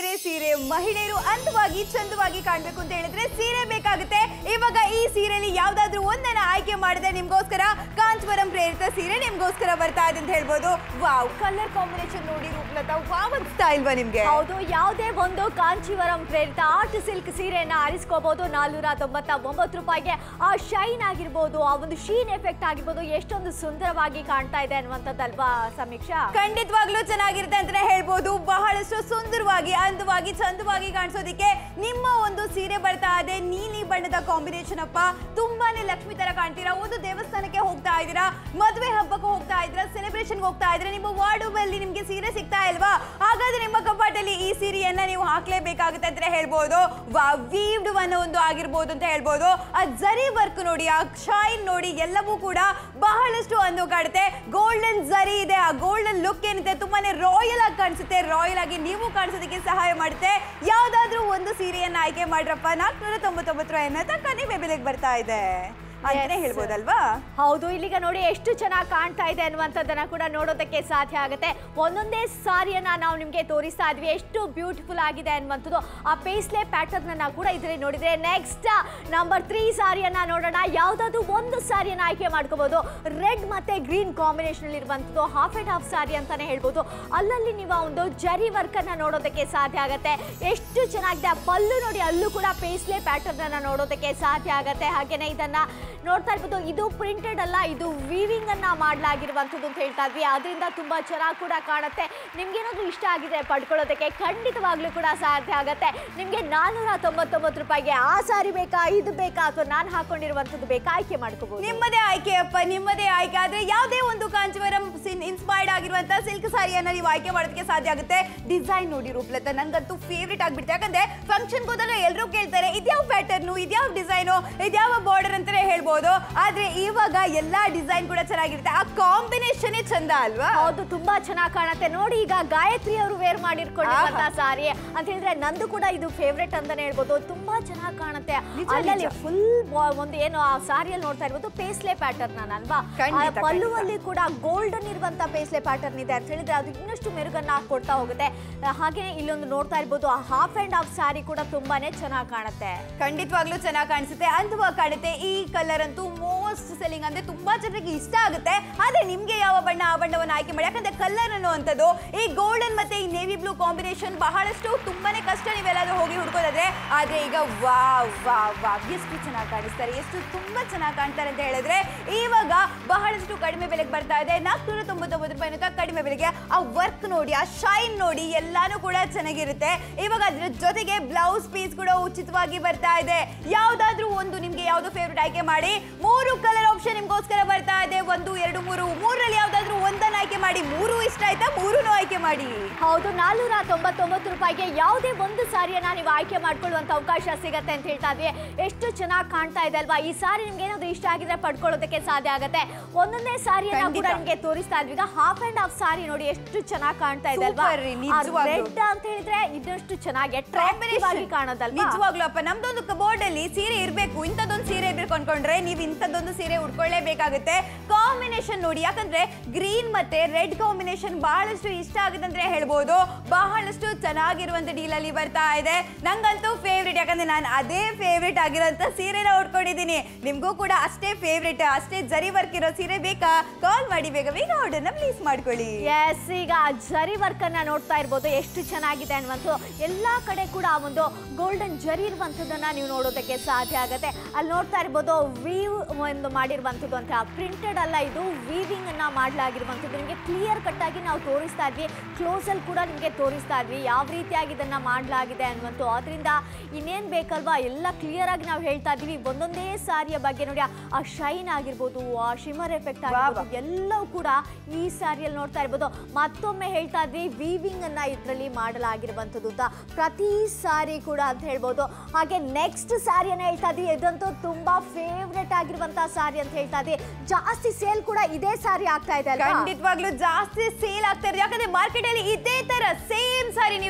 ಸೀರೆ ಸೀರೆ ಮಹಿಳೆಯರು ಅಂದವಾಗಿ ಚಂದವಾಗಿ ಕಾಣ್ಬೇಕು ಅಂತ ಹೇಳಿದ್ರೆ ಸೀರೆ ಬೇಕಾಗುತ್ತೆ ಇವಾಗ ಈ ಸೀರೆಲಿ ಯಾವ್ದಾದ್ರು ಒಂದನ್ನ ಆಯ್ಕೆ ಮಾಡಿದ್ರೆ ನಿಮ್ಗೋಸ್ಕರ ಕಾಂಚೀವರಂ ಪ್ರೇರಿತ ಸೀರೆ ನಿಮ್ಗೋಸ್ಕರ ಬರ್ತಾ ಇದೆ ಅಂತ ಹೇಳ್ಬೋದು ವಾವ್ ಕಲರ್ ಕಾಂಬಿನೇಷನ್ ನೋಡಿ ರೂಪಲತಾ ವಾವ್ ಅನ್ಸ್ತಾ ಇಲ್ವಾ ನಿಮ್ಗೆ ಹೌದು ಯಾವುದೇ ಒಂದು ಕಾಂಚೀವರಂ ಪ್ರೇರಿತ ಆರ್ಟ್ ಸಿಲ್ಕ್ ಸೀರೆಯನ್ನ ಆರಿಸ್ಕೋಬಹುದು ನಾಲ್ನೂರ ತೊಂಬತ್ತ ಒಂಬತ್ತು ರೂಪಾಯಿಗೆ ಆ ಶೈನ್ ಆಗಿರ್ಬೋದು ಆ ಒಂದು ಶೀನ್ ಎಫೆಕ್ಟ್ ಆಗಿರ್ಬೋದು ಎಷ್ಟೊಂದು ಸುಂದರವಾಗಿ ಕಾಣ್ತಾ ಇದೆ ಅನ್ನುವಂಥದ್ದಲ್ವಾ ಸಮೀಕ್ಷಾ ಖಂಡಿತವಾಗ್ಲೂ ಚೆನ್ನಾಗಿರುತ್ತೆ ಅಂತಾನೆ ಹೇಳ್ಬೋದು ಬಹಳಷ್ಟು ಸುಂದರವಾಗಿ ಅಂದವಾಗಿ ಚಂದವಾಗಿ ಕಾಣಿಸೋದಕ್ಕೆ ನಿಮ್ಮ ಒಂದು ಸೀರೆ ಬರ್ತಾ ಇದೆ ನೀಲಿ ಬಣ್ಣದ ಕಾಂಬಿನೇಷನ್ ಅಪ್ಪ ತುಂಬಾನೇ ಲಕ್ಷ್ಮಿ ತರ ಕಾಣ್ತೀರಾ ಒಂದು ದೇವಸ್ಥಾನಕ್ಕೆ ಹೋಗ್ತಾ ಇದ್ದೀರಾ ಮದುವೆ ಹಬ್ಬಕ್ಕೆ ಹೋಗ್ತಾ ಇದ್ದೀರಾ ಸೆಲೆಬ್ರೇಷನ್ಗೆ ಹೋಗ್ತಾ ಇದ್ದೀರಾ ನಿಮ್ಮ ವಾರ್ಡೂಬ್ ಅಲ್ಲಿ ನಿಮ್ಗೆ ಸೀರೆ ಸಿಗ್ತಾ ಇಲ್ವಾ ಹಾಗಾದ್ರೆ ನಿಮ್ಮ ಕಪಾಟಲ್ಲಿ ಈ ಸೀರೆಯನ್ನ ನೀವು ಹಾಕ್ಲೇಬೇಕಾಗುತ್ತೆ ಅಂತ ಹೇಳ್ಬೋದು ವೀವ್ಡ್ ಅನ್ನೋ ಒಂದು ಆಗಿರ್ಬೋದು ಅಂತ ಹೇಳ್ಬೋದು ಆ ಜರಿ ವರ್ಕ್ ನೋಡಿ ಆ ಶೈನ್ ನೋಡಿ ಎಲ್ಲವೂ ಕೂಡ ಬಹಳಷ್ಟು ಅಂದು ಕಾಡುತ್ತೆ ಗೋಲ್ಡನ್ ಜರಿ ಇದೆ ಆ ಗೋಲ್ಡನ್ ಲುಕ್ ಏನಿದೆ ತುಂಬಾನೇ ರಾಯಲ್ ಆಗಿ ಕಾಣಿಸುತ್ತೆ ರಾಯಲ್ ಆಗಿ ನೀವು ಕಾಣಿಸೋದಕ್ಕೆ ಸಹಾಯ ಮಾಡುತ್ತೆ ಯಾವ್ದಾದ್ರೂ ಒಂದು ಸೀರೆಯನ್ನ ಆಯ್ಕೆ ಮಾಡ್ರಪ್ಪ ನಾಲ್ಕುನೂರ ತೊಂಬತ್ತೊಂಬತ್ತು ರೂಪಾಯಿ ಅನ್ನೋ ಕಡಿಮೆ ಬೆಲೆಗೆ ಬರ್ತಾ ಇದೆ ಅಂತಾನೆ Yes. ಹೇಳ್ಬೋದಲ್ವಾ ಹೌದು ಇಲ್ಲಿಗ ನೋಡಿ ಎಷ್ಟು ಚೆನ್ನಾಗಿ ಕಾಣ್ತಾ ಇದೆ ಅನ್ನುವಂಥದ್ದನ್ನ ಕೂಡ ನೋಡೋದಕ್ಕೆ ಸಾಧ್ಯ ಆಗುತ್ತೆ ಒಂದೊಂದೇ ಸಾರಿಯನ್ನ ನಾವು ನಿಮಗೆ ತೋರಿಸ್ತಾ ಇದ್ವಿ ಎಷ್ಟು ಬ್ಯೂಟಿಫುಲ್ ಆಗಿದೆ ಅನ್ನುವಂಥದ್ದು ಆ ಪೇಸ್ಲೆ ಪ್ಯಾಟರ್ನ್ ಅನ್ನ ಕೂಡ ಇದರಲ್ಲಿ ನೋಡಿದ್ರೆ ನೆಕ್ಸ್ಟ್ ನಂಬರ್ ತ್ರೀ ಸಾರಿಯನ್ನ ನೋಡೋಣ ಯಾವ್ದಾದ್ರು ಒಂದು ಸಾರಿಯನ್ನ ಆಯ್ಕೆ ಮಾಡ್ಕೋಬಹುದು ರೆಡ್ ಮತ್ತೆ ಗ್ರೀನ್ ಕಾಂಬಿನೇಷನ್ ಅಲ್ಲಿ ಇರುವಂಥದ್ದು ಹಾಫ್ ಅಂಡ್ ಹಾಫ್ ಸಾರಿ ಅಂತಾನೆ ಹೇಳ್ಬೋದು ಅಲ್ಲಲ್ಲಿ ನೀವು ಆ ಒಂದು ಜರಿ ವರ್ಕ್ ಅನ್ನ ನೋಡೋದಕ್ಕೆ ಸಾಧ್ಯ ಆಗುತ್ತೆ ಎಷ್ಟು ಚೆನ್ನಾಗಿದೆ ಆ ಪಲ್ಲು ನೋಡಿ ಅಲ್ಲೂ ಕೂಡ ಪೇಸ್ಲೆ ಪ್ಯಾಟರ್ನ್ ಅನ್ನ ನೋಡೋದಕ್ಕೆ ಸಾಧ್ಯ ಆಗುತ್ತೆ ಹಾಗೇನೆ ಇದನ್ನ ನೋಡ್ತಾ ಇರ್ಬೋದು ಇದು ಪ್ರಿಂಟೆಡ್ ಅಲ್ಲ ಇದು ವೀವಿಂಗ್ ಅನ್ನ ಮಾಡಲಾಗಿರುವಂಥದ್ದು ಅಂತ ಹೇಳ್ತಾ ಇದ್ವಿ ಅದರಿಂದ ತುಂಬಾ ಚೆನ್ನಾಗಿ ಕೂಡ ಕಾಣುತ್ತೆ ನಿಮ್ಗೆ ಏನಾದ್ರು ಇಷ್ಟ ಆಗಿದೆ ಪಡ್ಕೊಳ್ಳೋದಕ್ಕೆ ಖಂಡಿತವಾಗ್ಲೂ ಕೂಡ ಸಾಧ್ಯ ಆಗುತ್ತೆ ನಿಮ್ಗೆ ನಾನ್ನೂರ ತೊಂಬತ್ತೊಂಬತ್ತು ರೂಪಾಯಿಗೆ ಆ ಸಾರಿ ಬೇಕಾ ಇದು ಬೇಕಾ ಅಥವಾ ನಾನು ಹಾಕೊಂಡಿರುವಂಥದ್ದು ಬೇಕಾ ಆಯ್ಕೆ ಮಾಡ್ಕೋಬಹುದು ನಿಮ್ಮದೇ ಆಯ್ಕೆ ಅಪ್ಪ ನಿಮ್ಮದೇ ಆಯ್ಕೆ ಆದ್ರೆ ಯಾವುದೇ ಒಂದು ಕಾಂಚೀವರಂ ಇನ್ಸ್ಪೈರ್ಡ್ ಆಗಿರುವಂತ ಸಿಲ್ಕ್ ಸಾರಿಯನ್ನ ನೀವು ಆಯ್ಕೆ ಮಾಡೋದಕ್ಕೆ ಸಾಧ್ಯ ಆಗುತ್ತೆ ಡಿಸೈನ್ ನೋಡಿ ರೂಪಲತ ನಂಗಂತೂ ಫೇವ್ರೇಟ್ ಆಗ್ಬಿಡುತ್ತೆ ಯಾಕಂದ್ರೆ ಫಂಕ್ಷನ್ ಹೋದಾಗ ಎಲ್ಲರೂ ಕೇಳ್ತಾರೆ ಇದ್ಯಾವ ಪ್ಯಾಟರ್ನು ಇದ್ಯಾವ ಡಿಸೈನು ಇದ್ಯಾವ ಬಾರ್ಡರ್ ಅಂತಾನೆ ಹೇಳ್ಬೋದು ಆದ್ರೆ ಇವಾಗ ಎಲ್ಲಾ ಡಿಸೈನ್ ಕೂಡ ಚೆನ್ನಾಗಿರುತ್ತೆ ಆ ಕಾಂಬಿನೇಷನ್ ಚಂದ ಅಲ್ವಾ ಹೌದು ತುಂಬಾ ಚೆನ್ನಾಗಿ ಕಾಣುತ್ತೆ ನೋಡಿ ಈಗ ಗಾಯತ್ರಿ ಅವರು ವೇರ್ ಮಾಡಿರ್ಕೊಂಡಿರುವಂತ ಸಾರಿ ಅಂತ ಹೇಳಿದ್ರೆ ನಂದು ಕೂಡ ಇದು ಫೇವ್ರೆಟ್ ಅಂತಾನೆ ಹೇಳ್ಬೋದು ತುಂಬಾ ಚೆನ್ನಾಗಿ ಕಾಣುತ್ತೆ ನಿಜ, ಅಲ್ಲಲ್ಲಿ ನಿಜ. ಫುಲ್ ಒಂದು ಏನು ಆ ಸಾರಿಯಲ್ಲಿ ನೋಡ್ತಾ ಇರ್ಬೋದು ಪೇಸ್ಲೆ ಪ್ಯಾಟರ್ನ್ ಅಲ್ವಾ ಖಂಡಿತ, ಆ ಪಲ್ಲುವಲ್ಲಿ ಕೂಡ ಗೋಲ್ಡನ್ ಇರುವಂತ ಪೇಸ್ಲೆ ಪ್ಯಾಟರ್ನ್ ಇದೆ ಅಂತ ಹೇಳಿದ್ರೆ ಅದು ಇನ್ನಷ್ಟು ಮೆರುಗನ್ನ ಕೊಡ್ತಾ ಹೋಗುತ್ತೆ ಹಾಗೆ ಇಲ್ಲೊಂದು ನೋಡ್ತಾ ಇರ್ಬೋದು ಆ ಹಾಫ್ ಅಂಡ್ ಹಾಫ್ ಸಾರಿ ಕೂಡ ತುಂಬಾನೇ ಚೆನ್ನಾಗಿ ಕಾಣುತ್ತೆ ಖಂಡಿತವಾಗ್ಲೂ ಚೆನ್ನಾಗಿ ಕಾಣಿಸುತ್ತೆ ಅಂದವಾಗಿ ಕಾಣುತ್ತೆ ಈ ಕಲರ್ ಅಂತೂ ಮೋಸ್ಟ್ ಸೆಲ್ಲಿಂಗ್ ಅಂದ್ರೆ ತುಂಬಾ ಜನರಿಗೆ ಇಷ್ಟ ಆಗುತ್ತೆ ಆದ್ರೆ ನಿಮ್ಗೆ ಯಾವ ಬಣ್ಣ ಆ ಬಣ್ಣವನ್ನು ಆಯ್ಕೆ ಮಾಡಿ ಯಾಕಂದ್ರೆ ಕಲರ್ ಅನ್ನುವಂಥದ್ದು ಈ ಗೋಲ್ಡನ್ ಮತ್ತೆ ಈ ನೇವಿ ಬ್ಲೂ ಕಾಂಬಿನೇಷನ್ ಬಹಳಷ್ಟು ತುಂಬಾನೇ ಕಷ್ಟ ನೀವೆಲ್ಲಾದ್ರೂ ಹೋಗಿ ಹುಡ್ಕೋದಾದ್ರೆ ಆದ್ರೆ ಈಗ ವಾವ್ ವಾವ್ ವಾವ್ ಎಷ್ಟು ಚೆನ್ನಾಗಿ ಕಾಣಿಸ್ತಾರೆ ಎಷ್ಟು ತುಂಬಾ ಚೆನ್ನಾಗಿ ಕಾಣ್ತಾರೆ ಅಂತ ಹೇಳಿದ್ರೆ ಇವಾಗ ಬಹಳಷ್ಟು ಕಡಿಮೆ ಬೆಲೆಗೆ ಬರ್ತಾ ಇದೆ ನಾಲ್ಕುನೂರ ತೊಂಬತ್ತೊಂಬತ್ತು ರೂಪಾಯಿ ಅನ್ನೋ ಕಡಿಮೆ ಬೆಲೆಗೆ ಆ ವರ್ಕ್ ನೋಡಿ ಆ ಶೈನ್ ನೋಡಿ ಎಲ್ಲಾನು ಕೂಡ ಚೆನ್ನಾಗಿರುತ್ತೆ ಇವಾಗ ಅದ್ರ ಜೊತೆಗೆ ಬ್ಲೌಸ್ ಪೀಸ್ ಕೂಡ ಉಚಿತವಾಗಿ ಬರ್ತಾ ಇದೆ ಯಾವ್ದಾದ್ರೂ ಒಂದು ನಿಮ್ಗೆ ಯಾವ್ದು ಫೇವ್ರೆಟ್ ಆಯ್ಕೆ ಮಾಡಿ ಮೂರು ಕಲರ್ ಆಪ್ಷನ್ ನಿಮ್ಗೋಸ್ಕರ ಬರ್ತಾ ಇದೆ ಒಂದು ಎರಡು ಮೂರು ಮೂರಲ್ಲಿ ಯಾವ್ದಾದ್ರೂ ಒಂದನ್ನ ಆಯ್ಕೆ ಮಾಡಿ ಮೂರು ಇಷ್ಟ ಆಯ್ತಾ ಮೂರನ್ನು ಆಯ್ಕೆ ಮಾಡಿ ಹೌದು ನಾಲ್ನೂರ ತೊಂಬತ್ತೊಂಬತ್ತು ರೂಪಾಯಿಗೆ ಯಾವುದೇ ಒಂದು ಸಾರಿಯನ್ನ ನೀವು ಆಯ್ಕೆ ಮಾಡ್ಕೊಳ್ಳುವಂತ ಅವಕಾಶ ಸಿಗತ್ತೆ ಅಂತ ಹೇಳ್ತಾ ಇದ್ವಿ ಎಷ್ಟು ಚೆನ್ನಾಗಿ ಕಾಣ್ತಾ ಇದೆ ಅಲ್ವಾ ಈ ಸಾರಿ ನಿಮ್ಗೆ ಏನಾದ್ರು ಇಷ್ಟ ಆಗಿದ್ರೆ ಪಡ್ಕೊಳ್ಳೋದಕ್ಕೆ ಸಾಧ್ಯ ಆಗುತ್ತೆ ಒಂದೊಂದೇ ಸಾರಿಯನ್ನ ಕೂಡ ಖಂಡಿತ. ನಿಮ್ಗೆ ತೋರಿಸ್ತಾ ಇದ್ವಿ ಈಗ ಹಾಫ್ ಅಂಡ್ ಹಾಫ್ ಸಾರಿ ನೋಡಿ ಎಷ್ಟು ಚೆನ್ನಾಗಿ ಕಾಣ್ತಾ ಇದೆ ಅಲ್ವಾ Super ರೀ, ನಿಜವಾಗ್ಲೂ. ರೆಡ್ ಅಂತ ಹೇಳಿದ್ರೆ ಇದಷ್ಟು ಚೆನ್ನಾಗಿ attractive ಆಗಿ ಕಾಣೋದಲ್ವಾ ನಿಜವಾಗ್ಲೂ ಅಪ್ಪ ನಮ್ದೊಂದು ಕಬೋರ್ಡ್ ಅಲ್ಲಿ ಸೀರೆ ಇರ್ಬೇಕು ಇಂಥದ್ದೊಂದು ಸೀರೆ ಇರ್ಬೇಕು ಅನ್ಕೊಂಡ್ರೆ ನೀವು ಇಂಥದ್ದೊಂದು ಸೀರೆ ಉಟ್ಕೊಳ್ಳೇಬೇಕಾಗುತ್ತೆ ಕಾಂಬಿನೇಷನ್ ನೋಡಿ ಯಾಕಂದ್ರೆ ಗ್ರೀನ್ ಮತ್ತೆ ರೆಡ್ ಕಾಂಬಿನೇಷನ್ ಬಹಳಷ್ಟು ಇಷ್ಟ ಆಗುತ್ತೆ ಅಂದ್ರೆ ಹೇಳ್ಬೋದು ಬಹಳಷ್ಟು ಚೆನ್ನಾಗಿರುವಂತ ಡೀಲ್ ಅಲ್ಲಿ ಬರ್ತಾ ಇದೆ ನಂಗಂತೂ ಫೇವ್ರೇಟ್ ಯಾಕಂದ್ರೆ ನಾನು ಅದೇ ಫೇವ್ರೇಟ್ ಆಗಿರೋಂಥ ಸೀರೆನ ಉಟ್ಕೊಂಡಿದ್ದೀನಿ ನಿಮ್ಗೂ ಕೂಡ ಅಷ್ಟೇ ಫೇವ್ರೇಟ್ ಅಷ್ಟೇ ಜರಿ ವರ್ಕ್ ಇರೋ ಸೀರೆ ಬೇಕಾ ಕಾಲ್ ಮಾಡಿ ಬೇಗ ಬೇಗ ಆರ್ಡರ್ನ ಪ್ಲೀಸ್ ಮಾಡ್ಕೊಳ್ಳಿ ಎಸ್ ಈಗ ಜರಿ ವರ್ಕ್ ಅನ್ನ ನೋಡ್ತಾ ಇರ್ಬೋದು ಎಷ್ಟು ಚೆನ್ನಾಗಿದೆ ಅನ್ನುವಂಥದ್ದು ಎಲ್ಲಾ ಕಡೆ ಕೂಡ ಆ ಒಂದು ಗೋಲ್ಡನ್ ಜರಿ ಇರುವಂಥದ್ದನ್ನ ನೀವು ನೋಡೋದಕ್ಕೆ ಸಾಧ್ಯ ಆಗುತ್ತೆ ಅಲ್ಲಿ ನೋಡ್ತಾ ಇರ್ಬೋದು ವೀವ್ ಒಂದು ಮಾಡಿರುವಂಥದ್ದು ಅಂತ ಪ್ರಿಂಟೆಡ್ ಅಲ್ಲ ಇದು ವೀವಿಂಗ್ ಅನ್ನ ಮಾಡಲಾಗಿರುವಂಥದ್ದು ನಿಮಗೆ ಕ್ಲಿಯರ್ ಕಟ್ ಆಗಿ ನಾವು ತೋರಿಸ್ತಾ ಇದ್ವಿ ಕ್ಲೋಸ್ ಅಲ್ಲಿ ಕೂಡ ನಿಮಗೆ ತೋರಿಸ್ತಾ ಇದ್ವಿ ಯಾವ ರೀತಿಯಾಗಿ ಇದನ್ನ ಮಾಡಲಾಗಿದೆ ಅನ್ನುವಂಥದ್ದು ಅದರಿಂದ ಇನ್ನೇನ್ ಬೇಕಲ್ವಾ ಎಲ್ಲ ಕ್ಲಿಯರ್ ಆಗಿ ನಾವು ಹೇಳ್ತಾ ಇದ್ವಿ ಒಂದೊಂದೇ ಸಾರಿಯ ಬಗ್ಗೆ ನೋಡಿ ಆ- ಆ ಶೈನ್ ಆಗಿರ್ಬೋದು ಆ ಶಿಮರ್ ಎಫೆಕ್ಟ್ ಆಗಿರ್ಬೋದು ಎಲ್ಲವೂ ಕೂಡ ಈ ಸಾರಿಯಲ್ಲಿ ನೋಡ್ತಾ ಇರ್ಬೋದು ಮತ್ತೊಮ್ಮೆ ಹೇಳ್ತಾ ಇದ್ವಿ ವೀವಿಂಗ್ ಅನ್ನ ಇದರಲ್ಲಿ ಮಾಡಲಾಗಿರುವಂಥದ್ದು ಅಂತ ಪ್ರತಿ ಸಾರಿ ಕೂಡ ಅಂತ ಹೇಳ್ಬೋದು ಹಾಗೆ ನೆಕ್ಸ್ಟ್ ಸಾರಿಯನ್ನ ಹೇಳ್ತಾ ಇದ್ವಿ ಇದಂತೂ ತುಂಬಾ ಫೇವ್ರೆಟ್ ಆಗಿರುವಂತಹ ಸಾರಿ ಅಂತ ಹೇಳ್ತಾ ಇದ್ವಿ ಜಾಸ್ತಿ ಸೇಲ್ ಕೂಡ ಇದೇ ಸಾರಿ ಆಗ್ತಾ ಇದೆ ಅಲ್ವಾ ಖಂಡಿತವಾಗ್ಲೂ ಜಾಸ್ತಿ ಸೇಲ್ ಆಗ್ತಾ ಇದೆ ಯಾಕಂದ್ರೆ ಮಾರ್ಕೆಟ್ ಅಲ್ಲಿ ಇದೇ ತರ ಸೇಮ್ ಸಾರಿ ನೀವು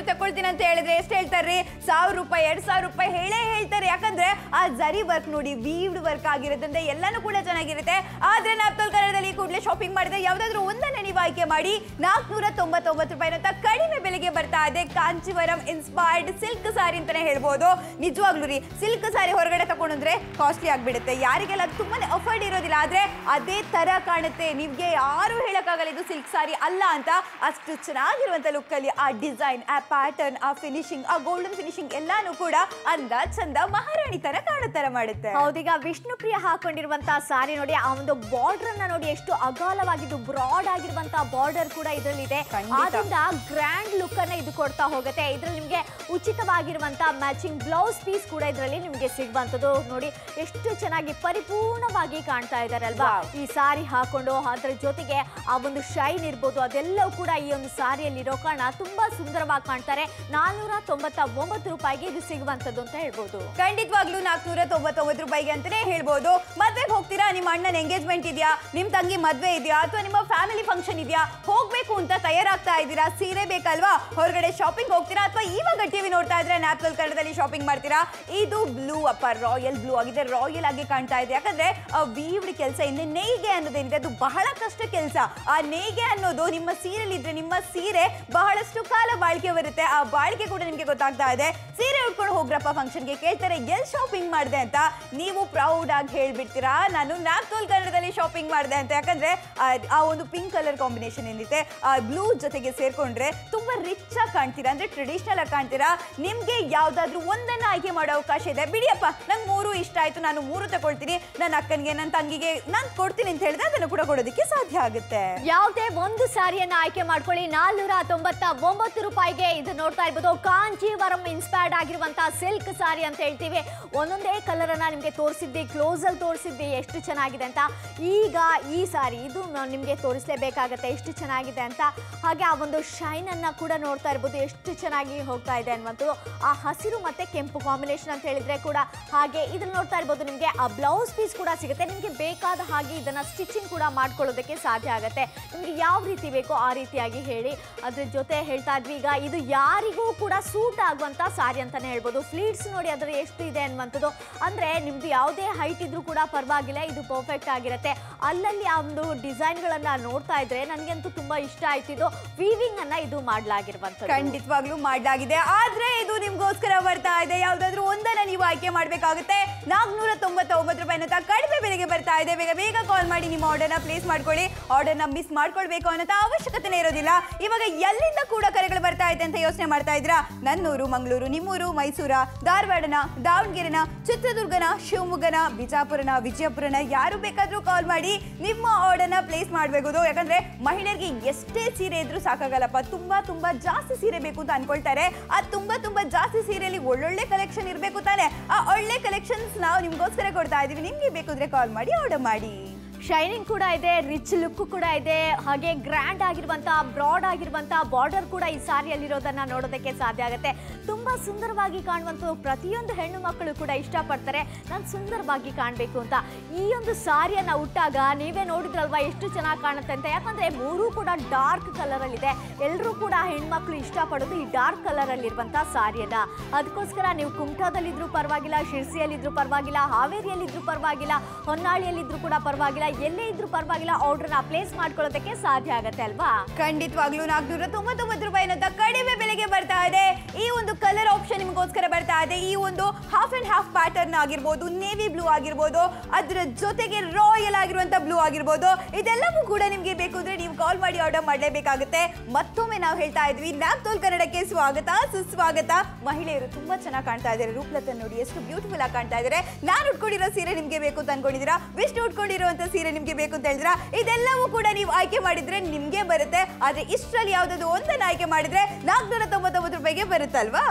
ನೀವು ತಗೊಳ್ತೀನಿ ಅಂತ ಹೇಳಿದ್ರೆ ಎಷ್ಟು ಹೇಳ್ತಾರ್ರಿ ಸಾವಿರ ರೂಪಾಯಿ ಎರಡ್ ಸಾವಿರ ರೂಪಾಯಿ ಹೇಳೇ ಹೇಳ್ತಾರೆ ಯಾಕಂದ್ರೆ ಆ ಜರಿ ವರ್ಕ್ ನೋಡಿ ವೀವ್ಡ್ ವರ್ಕ್ ಆಗಿರೋದ್ರಿಂದ ಎಲ್ಲಾನು ಕೂಡ ಚೆನ್ನಾಗಿರುತ್ತೆ ಆದ್ರೆ ನಾಪ್ತೋಲ್ ಕನ್ನಡದಲ್ಲಿ ಕೂಡಲೇ ಶಾಪಿಂಗ್ ಮಾಡಿದ್ರೆ ಯಾವ್ದಾದ್ರು ಒಂದನ್ನ ನೀವು ಆಯ್ಕೆ ಮಾಡಿ ನಾಲ್ಕುನೂರ ತೊಂಬತ್ತೊಂಬತ್ತು ರೂಪಾಯಿ ಅಂತ ಕಡಿಮೆ ಬೆಲೆಗೆ ಬರ್ತಾ ಇದೆ ಕಾಂಚಿವರಂ ಇನ್ಸ್ಪೈರ್ಡ್ ಸಿಲ್ಕ್ ಸಾರಿ ಅಂತಾನೆ ಹೇಳ್ಬೋದು ನಿಜವಾಗ್ಲೂ ರೀ ಸಿಲ್ಕ್ ಸಾರಿ ಹೊರಗಡೆ ತಗೊಂಡ್ರೆ ಕಾಸ್ಟ್ಲಿ ಆಗ್ಬಿಡುತ್ತೆ ಯಾರಿಗೆಲ್ಲ ತುಂಬಾನೇ ಅಫರ್ಡ್ ಇರೋದಿಲ್ಲ ಆದ್ರೆ ಅದೇ ತರ ಕಾಣುತ್ತೆ ನಿಮ್ಗೆ ಯಾರು ಹೇಳಕ್ಕಾಗಲ್ಲ ಇದು ಸಿಲ್ಕ್ ಸಾರಿ ಅಲ್ಲ ಅಂತ ಅಷ್ಟು ಚೆನ್ನಾಗಿರುವಂತ ಲುಕ್ ಅಲ್ಲಿ ಆ ಡಿಸೈನ್ ಆ ಪ್ಯಾಟರ್ನ್ ಆ ಫಿನಿಶಿಂಗ್ ಆ ಗೋಲ್ಡನ್ ಫಿನಿಶಿಂಗ್ ಎಲ್ಲಾನು ಕೂಡ ಅಂದ ಚಂದ ಮಹಾರಾಣಿ ತರ ಕಾಣೋ ತರ ಮಾಡುತ್ತೆ ಹೌದೀಗ ವಿಷ್ಣುಪ್ರಿಯ ಹಾಕೊಂಡಿರುವಂತಹ ಸಾರಿ ನೋಡಿ ಆ ಒಂದು ಬಾರ್ಡರ್ ಅನ್ನ ನೋಡಿ ಎಷ್ಟು ಅಗಾಲವಾಗಿದ್ದು ಬ್ರಾಡ್ ಆಗಿರುವಂತಹ ಬಾರ್ಡರ್ ಕೂಡ ಇದರಲ್ಲಿದೆ ಖಂಡಿತ. ಆದ್ರಿಂದ ಗ್ರ್ಯಾಂಡ್ ಲುಕ್ ಅನ್ನ ಇದು ಕೊಡ್ತಾ ಹೋಗುತ್ತೆ ಇದ್ರಲ್ಲಿ ನಿಮ್ಗೆ ಉಚಿತವಾಗಿರುವಂತಹ ಮ್ಯಾಚಿಂಗ್ ಬ್ಲೌಸ್ ಪೀಸ್ ಕೂಡ ಇದರಲ್ಲಿ ನಿಮ್ಗೆ ಸಿಗುವಂತದ್ದು ನೋಡಿ ಎಷ್ಟು ಚೆನ್ನಾಗಿ ಪರಿಪೂರ್ಣವಾಗಿ ಕಾಣ್ತಾ ಇದ್ದಾರೆ ಅಲ್ವಾ Wow. ಈ ಸಾರಿ ಹಾಕೊಂಡು ಅದ್ರ ಜೊತೆಗೆ ಆ ಒಂದು ಶೈನ್ ಇರ್ಬೋದು ಅದೆಲ್ಲವೂ ಕೂಡ ಈ ಒಂದು ಸಾರಿಯಲ್ಲಿರೋ ಕಾರಣ ತುಂಬಾ ಸುಂದರವಾಗಿ ಕಾಣ್ತಾರೆ ನಾನ್ನೂರ ತೊಂಬತ್ತ ಒಂಬತ್ತು ರೂಪಾಯಿಗೆ ಇದು ಸಿಗುವಂತದ್ದು ಅಂತ ಹೇಳ್ಬೋದು ಖಂಡಿತವಾಗ್ಲೂ ನಾಲ್ಕುನೂರ ತೊಂಬತ್ತೊಂಬತ್ತು ರೂಪಾಯಿಗೆ ಅಂತಾನೆ ಹೇಳ್ಬೋದು ಮದ್ವೆಗೆ ಹೋಗ್ತೀರಾ ನಿಮ್ಮ ಅಣ್ಣನ ಎಂಗೇಜ್ಮೆಂಟ್ ಇದೆಯಾ ನಿಮ್ ತಂಗಿ ಮದ್ವೆ ಇದೆಯಾ ಅಥವಾ ನಿಮ್ಮ ಫ್ಯಾಮಿಲಿ ಫಂಕ್ಷನ್ ಇದೆಯಾ ಹೋಗ್ಬೇಕು ಅಂತ ತಯಾರಾಗ್ತಾ ಇದ್ದೀರಾ ಸೀರೆ ಬೇಕಲ್ವಾ ಹೊರಗಡೆ ಶಾಪಿಂಗ್ ಹೋಗ್ತೀರಾ ಅಥವಾ ಇವಾಗ ಟಿವಿ ನೋಡ್ತಾ ಇದ್ರೆ ನ್ಯಾಪ್ಕಲ್ ಕನ್ನಡದಲ್ಲಿ ಶಾಪಿಂಗ್ ಮಾಡ್ತೀರಾ ಇದು ಬ್ಲೂ ಅಪ್ಪ ರಾಯಲ್ ಬ್ಲೂ ಆಗಿದೆ ರಾಯಲ್ ಆಗಿ ಕಾಣ್ತಾ ಇದೆ ಯಾಕಂದ್ರೆ ವೀವ್ಡ್ ಕೆಲಸ ಇಂದ ನೇಯ್ಗೆ ಅನ್ನೋದೇನಿದೆ ಅದು ಬಹಳ ಕಷ್ಟ ಕೆಲಸ ಆ ನೇಯ್ಗೆ ಅನ್ನೋದು ನಿಮ್ಮ ಸೀರೆಲಿ ಇದ್ರೆ ನಿಮ್ಮ ಸೀರೆ ಬಹಳಷ್ಟು ಕಾಲ ಬಾಳಿಕೆ ಬರುತ್ತೆ ಆ ಬಾಳಿಕೆ ಕೂಡ ನಿಮ್ಗೆ ಗೊತ್ತಾಗ್ತಾ ಇದೆ ಸೀರೆ ಉಟ್ಕೊಂಡು ಹೋಗ್ರಪ್ಪ ಫಂಕ್ಷನ್ಗೆ ಕೇಳ್ತಾರೆ ಎಲ್ಲಿ ಶಾಪಿಂಗ್ ಮಾಡಿದೆ ಅಂತ ನೀವು ಪ್ರೌಡ್ ಆಗಿ ಹೇಳ್ಬಿಡ್ತೀರಾ ನಾನು ನಾಗ್ತೋಲ್ ಕನ್ನಡದಲ್ಲಿ ಶಾಪಿಂಗ್ ಮಾಡಿದೆ ಅಂತ ಯಾಕಂದ್ರೆ ಆ- ಆ ಒಂದು ಪಿಂಕ್ ಕಲರ್ ಕಾಂಬಿನೇಷನ್ ಏನಿದೆ ಆ ಬ್ಲೂ ಜೊತೆಗೆ ಸೇರ್ಕೊಂಡ್ರೆ ತುಂಬಾ ರಿಚ್ ಆಗಿ ಕಾಣ್ತೀರಾ ಅಂದ್ರೆ ಟ್ರೆಡಿಷನಲ್ ಆಗಿ ಕಾಣ್ತೀರಾ ನಿಮ್ಗೆ ಯಾವ್ದಾದ್ರು ಒಂದನ್ನ ಆಯ್ಕೆ ಮಾಡೋ ಅವಕಾಶ ಇದೆ ಬಿಡಿಯಪ್ಪ ನಂಗೆ ಮೂರು ಇಷ್ಟ ಆಯ್ತು ನಾನು ಮೂರು ತಗೊಳ್ತೀನಿ ನನ್ನ ಅಕ್ಕನಿಗೆ ನನ್ನ ತಂಗಿಗೆ ನಾನು ಕೊಡ್ತೀನಿ ಅಂತ ಹೇಳಿದ್ರೆ ಅದನ್ನು ಕೂಡ ಕೊಡೋದಕ್ಕೆ ಸಾಧ್ಯ ಆಗುತ್ತೆ ಯಾವುದೇ ಒಂದು ಸಾರಿಯನ್ನ ಆಯ್ಕೆ ಮಾಡ್ಕೊಳ್ಳಿ ನಾಲ್ನೂರ ತೊಂಬತ್ತ ಒಂಬತ್ತು ರೂಪಾಯಿಗೆ ಇದು ನೋಡ್ತಾ ಇರ್ಬೋದು ಕಾಂಜೀವರಂ ಇನ್ಸ್ಪೈರ್ಡ್ ಆಗಿರುವಂತಹ ಸಿಲ್ಕ್ ಸಾರಿ ಅಂತ ಹೇಳ್ತೀವಿ ಒಂದೊಂದೇ ಕಲರ್ ಅನ್ನ ನಿಮ್ಗೆ ತೋರಿಸಿದ್ವಿ ಕ್ಲೋಸ್ ಅಲ್ಲಿ ತೋರಿಸಿದ್ವಿ ಎಷ್ಟು ಚೆನ್ನಾಗಿದೆ ಅಂತ ಈಗ ಈ ಸಾರಿ ಇದು ನ- ನಿಮ್ಗೆ ತೋರಿಸ್ಲೇಬೇಕಾಗತ್ತೆ ಎಷ್ಟು ಚೆನ್ನಾಗಿದೆ ಅಂತ ಹಾಗೆ ಆ ಒಂದು ಶೈನ್ ಅನ್ನ ಕೂಡ ನೋಡ್ತಾ ಇರ್ಬೋದು ಎಷ್ಟು ಚೆನ್ನಾಗಿ ಹೋಗ್ತಾ ಇದೆ ಅನ್ನುವಂಥದ್ದು ಆ ಹಸಿರು ಮತ್ತೆ ಕೆಂಪು ಕಾಂಬಿನೇಷನ್ ಅಂತ ಹೇಳಿದ್ರೆ ಕೂಡ ಹಾಗೆ ಇದ್ರಲ್ಲಿ ನೋಡ್ತಾ ಇರ್ಬೋದು ನಿಮ್ಗೆ ಆ ಬ್ಲೌಸ್ ಪೀಸ್ ಕೂಡ ಸಿಗುತ್ತೆ ನಿಮ್ಗೆ ಬೇಕಾದ ಹಾಗೆ ಇದನ್ನ ಸ್ಟಿಚಿಂಗ್ ಕೂಡ ಮಾಡ್ಕೊಳ್ಳೋದಕ್ಕೆ ಸಾಧ್ಯ ಆಗುತ್ತೆ ನಿಮ್ಗೆ ಯಾವ ರೀತಿ ಬೇಕೋ ಆ ರೀತಿಯಾಗಿ ಹೇಳಿ ಅದ್ರ ಜೊತೆ ಹೇಳ್ತಾ ಇದ್ವಿ ಈಗ ಇದು ಯಾರಿಗೂ ಕೂಡ ಸೂಟ್ ಆಗುವಂತ ಸಾರಿ ಅಂತಾನೆ ಹೇಳ್ಬೋದು ಫ್ಲೀಟ್ಸ್ ನೋಡಿ ಅದರ ಎಷ್ಟು ಇದೆ ಅನ್ನುವಂಥದ್ದು ಅಂದ್ರೆ ನಿಮ್ದು ಯಾವುದೇ ಹೈಟ್ ಇದ್ರೂ ಕೂಡ ಪರವಾಗಿಲ್ಲ ಇದು ಪರ್ಫೆಕ್ಟ್ ಆಗಿರುತ್ತೆ ಅಲ್ಲಲ್ಲಿ ಆ ಒಂದು ಡಿಸೈನ್ಗಳನ್ನ ನೋಡ್ತಾ ಇದ್ರೆ ನನಗಂತೂ ತುಂಬಾ ಇಷ್ಟ ಆಯ್ತಿದ್ದು ವೀವಿಂಗ್ ಅನ್ನ ಇದು ಮಾಡ್ಲಾಗಿರುವಂಥದ್ದು ಖಂಡಿತವಾಗ್ಲೂ ಮಾಡಲಾಗಿದೆ ಆದ್ರೆ ಇದು ನಿಮ್ಗೋಸ್ಕರ ಬರ್ತಾ ಇದೆ ಯಾವ್ದಾದ್ರು ಒಂದನ್ನ ನೀವು ಆಯ್ಕೆ ಮಾಡ್ಬೇಕಾಗುತ್ತೆ ನಾಲ್ಕುನೂರ ತೊಂಬತ್ತೊಂಬತ್ತು ರೂಪಾಯಿ ಅಂತ ಕಡಿಮೆ ಬೆಲೆಗೆ ಬರ್ತಾ ಇದೆ ಬೇಗ ಬೇಗ ಕಾಲ್ ಮಾಡಿ ನಿಮ್ಮ ಆರ್ಡರ್ನ ಪ್ಲೇಸ್ ಮಾಡ್ಕೊಳ್ಳಿ ಆರ್ಡರ್ನ ಮಿಸ್ ಮಾಡ್ಕೊಳ್ಬೇಕು ಅನ್ನೋ ಅವಶ್ಯಕತೆನೇ ಇರೋದಿಲ್ಲ ಇವಾಗ ಎಲ್ಲಿಂದ ಕೂಡ ಕರೆಗಳು ಬರ್ತಾ ಇದೆ ಅಂತ ಯೋಚನೆ ಮಾಡ್ತಾ ಇದ್ದೀರಾ ನನ್ನೂರು ಮಂಗಳೂರು ನಿಮ್ಮೂರು ಮೈಸೂರ ಧಾರವಾಡನ ದಾವಣಗೆರೆನ ಚಿತ್ರದುರ್ಗನ ಶಿವಮೊಗ್ಗನ ಬಿಜಾಪುರನ ವಿಜಯಪುರನ ಯಾರು ಬೇಕಾದ್ರೂ ಕಾಲ್ ಮಾಡಿ ನಿಮ್ಮ ಆರ್ಡರ್ನ ಪ್ಲೇಸ್ ಮಾಡಬೇಕು ಯಾಕಂದ್ರೆ ಮಹಿಳೆಯರಿಗೆ ಎಷ್ಟೇ ಸೀರೆ ಇದ್ರೂ ಸಾಕಾಗಲ್ಲಪ್ಪ ತುಂಬಾ ತುಂಬಾ ಜಾಸ್ತಿ ಸೀರೆ ಬೇಕು ಅಂತ ಅನ್ಕೊಳ್ತಾರೆ ಆ ತುಂಬಾ ತುಂಬಾ ಜಾಸ್ತಿ ಸೀರೆಯಲ್ಲಿ ಒಳ್ಳೊಳ್ಳೆ ಕಲೆಕ್ಷನ್ ಇರಬೇಕು ತಾನೆ ಆ ಒಳ್ಳೆ ಕಲೆಕ್ಷನ್ಸ್ ನಾವು ನಿಮ್ಗೋಸ್ಕರ ಕೊಡ್ತಾ ಇದೀವಿ ನಿಮ್ಗೆ ಬೇಕು ಅಂದ್ರೆ ಕಾಲ್ ಮಾಡಿ ಆರ್ಡರ್ ಮಾಡಿ ಶೈನಿಂಗ್ ಕೂಡ ಇದೆ ರಿಚ್ ಲುಕ್ ಕೂಡ ಇದೆ ಹಾಗೆ ಗ್ರ್ಯಾಂಡ್ ಆಗಿರುವಂತಹ ಬ್ರಾಡ್ ಆಗಿರುವಂತಹ ಬಾರ್ಡರ್ ಕೂಡ ಈ ಸಾರಿಯಲ್ಲಿರೋದನ್ನ ನೋಡೋದಕ್ಕೆ ಸಾಧ್ಯ ಆಗುತ್ತೆ ತುಂಬಾ ಸುಂದರವಾಗಿ ಕಾಣುವಂಥದ್ದು ಪ್ರತಿಯೊಂದು ಹೆಣ್ಣು ಮಕ್ಕಳು ಕೂಡ ಇಷ್ಟಪಡ್ತಾರೆ ನಾನು ಸುಂದರವಾಗಿ ಕಾಣಬೇಕು ಅಂತ ಈ ಒಂದು ಸಾರಿಯನ್ನ ಉಟ್ಟಾಗ ನೀವೇ ನೋಡಿದ್ರಲ್ವಾ ಎಷ್ಟು ಚೆನ್ನಾಗಿ ಕಾಣುತ್ತೆ ಅಂತ ಯಾಕಂದ್ರೆ ಮೂರೂ ಕೂಡ ಡಾರ್ಕ್ ಕಲರ್ ಅಲ್ಲಿ ಇದೆ ಎಲ್ಲರೂ ಕೂಡ ಹೆಣ್ಮಕ್ಳು ಇಷ್ಟಪಡೋದು ಈ ಡಾರ್ಕ್ ಕಲರ್ ಅಲ್ಲಿ ಇರುವಂತಹ ಸಾರಿಯನ್ನ ಅದಕ್ಕೋಸ್ಕರ ನೀವು ಕುಮಟಾದಲ್ಲಿದ್ರು ಪರವಾಗಿಲ್ಲ ಶಿರ್ಸಿಯಲ್ಲಿದ್ರು ಪರವಾಗಿಲ್ಲ ಹಾವೇರಿಯಲ್ಲಿದ್ರು ಪರವಾಗಿಲ್ಲ ಹೊನ್ನಾಳಿಯಲ್ಲಿದ್ರು ಕೂಡ ಪರವಾಗಿಲ್ಲ ಎಲ್ಲೇ ಇದ್ರೂ ಪರವಾಗಿಲ್ಲ ಆರ್ಡರ್ನ ಪ್ಲೇಸ್ ಮಾಡ್ಕೊಳ್ಳೋದಕ್ಕೆ ಸಾಧ್ಯ ಆಗತ್ತೆ ಅಲ್ವಾ ಖಂಡಿತವಾಗ್ಲೂ ನಾಲ್ಕುನೂರ ತೊಂಬತ್ತೊಂಬತ್ತು ರೂಪಾಯಿ ಅಂತ ಕಡಿಮೆ ಬೆಲೆಗೆ ಬರ್ತಾ ಇದೆ ಈ ಒಂದು ಕಲರ್ ಆಪ್ಷನ್ ನಿಮಗೋಸ್ಕರ ಬರ್ತಾ ಇದೆ ಈ ಒಂದು ಹಾಫ್ ಅಂಡ್ ಹಾಫ್ ಪ್ಯಾಟರ್ನ್ ಆಗಿರ್ಬೋದು ನೇವಿ ಬ್ಲೂ ಆಗಿರ್ಬೋದು ಅದರ ಜೊತೆಗೆ ರಾಯಲ್ ಆಗಿರುವಂತ ಬ್ಲೂ ಆಗಿರ್ಬೋದು ಇದೆಲ್ಲವೂ ಕೂಡ ನಿಮ್ಗೆ ಬೇಕು ಅಂದ್ರೆ ನೀವು ಕಾಲ್ ಮಾಡಿ ಆರ್ಡರ್ ಮಾಡಲೇಬೇಕಾಗುತ್ತೆ ಮತ್ತೊಮ್ಮೆ ನಾವು ಹೇಳ್ತಾ ಇದ್ವಿ ನ್ಯಾಪ್ತೋಲ್ ಕನ್ನಡಕ್ಕೆ ಸ್ವಾಗತ ಸುಸ್ವಾಗತ ಮಹಿಳೆಯರು ತುಂಬಾ ಚೆನ್ನಾಗಿ ಕಾಣ್ತಾ ಇದ್ದಾರೆ ರೂಪಲತ ನೋಡಿ ಎಷ್ಟು ಬ್ಯೂಟಿಫುಲ್ ಆಗಿ ಕಾಣ್ತಾ ಇದ್ದಾರೆ ನಾನು ಉಟ್ಕೊಂಡಿರೋ ಸೀರೆ ನಿಮ್ಗೆ ಬೇಕು ಅಂತ ಅನ್ಕೊಂಡಿದ್ದೀರಾ ವಿಷ್ಣು ಉಟ್ಕೊಂಡಿರುವಂತ ಸೀರೆ ನಿಮ್ಗೆ ಬೇಕು ಅಂತ ಹೇಳಿದ್ರ ಇದೆಲ್ಲವೂ ಕೂಡ ನೀವು ಆಯ್ಕೆ ಮಾಡಿದ್ರೆ ನಿಮ್ಗೆ ಬರುತ್ತೆ ಆದ್ರೆ ಇಷ್ಟರಲ್ಲಿ ಯಾವ್ದಾದ್ರು ಒಂದನ್ನ ಆಯ್ಕೆ ಮಾಡಿದ್ರೆ ನಾಲ್ಕುನೂರ ತೊಂಬತ್ತೊಂಬತ್ತು ರೂಪಾಯಿಗೆ ಬರುತ್ತಲ್ವಾ ಹೌದು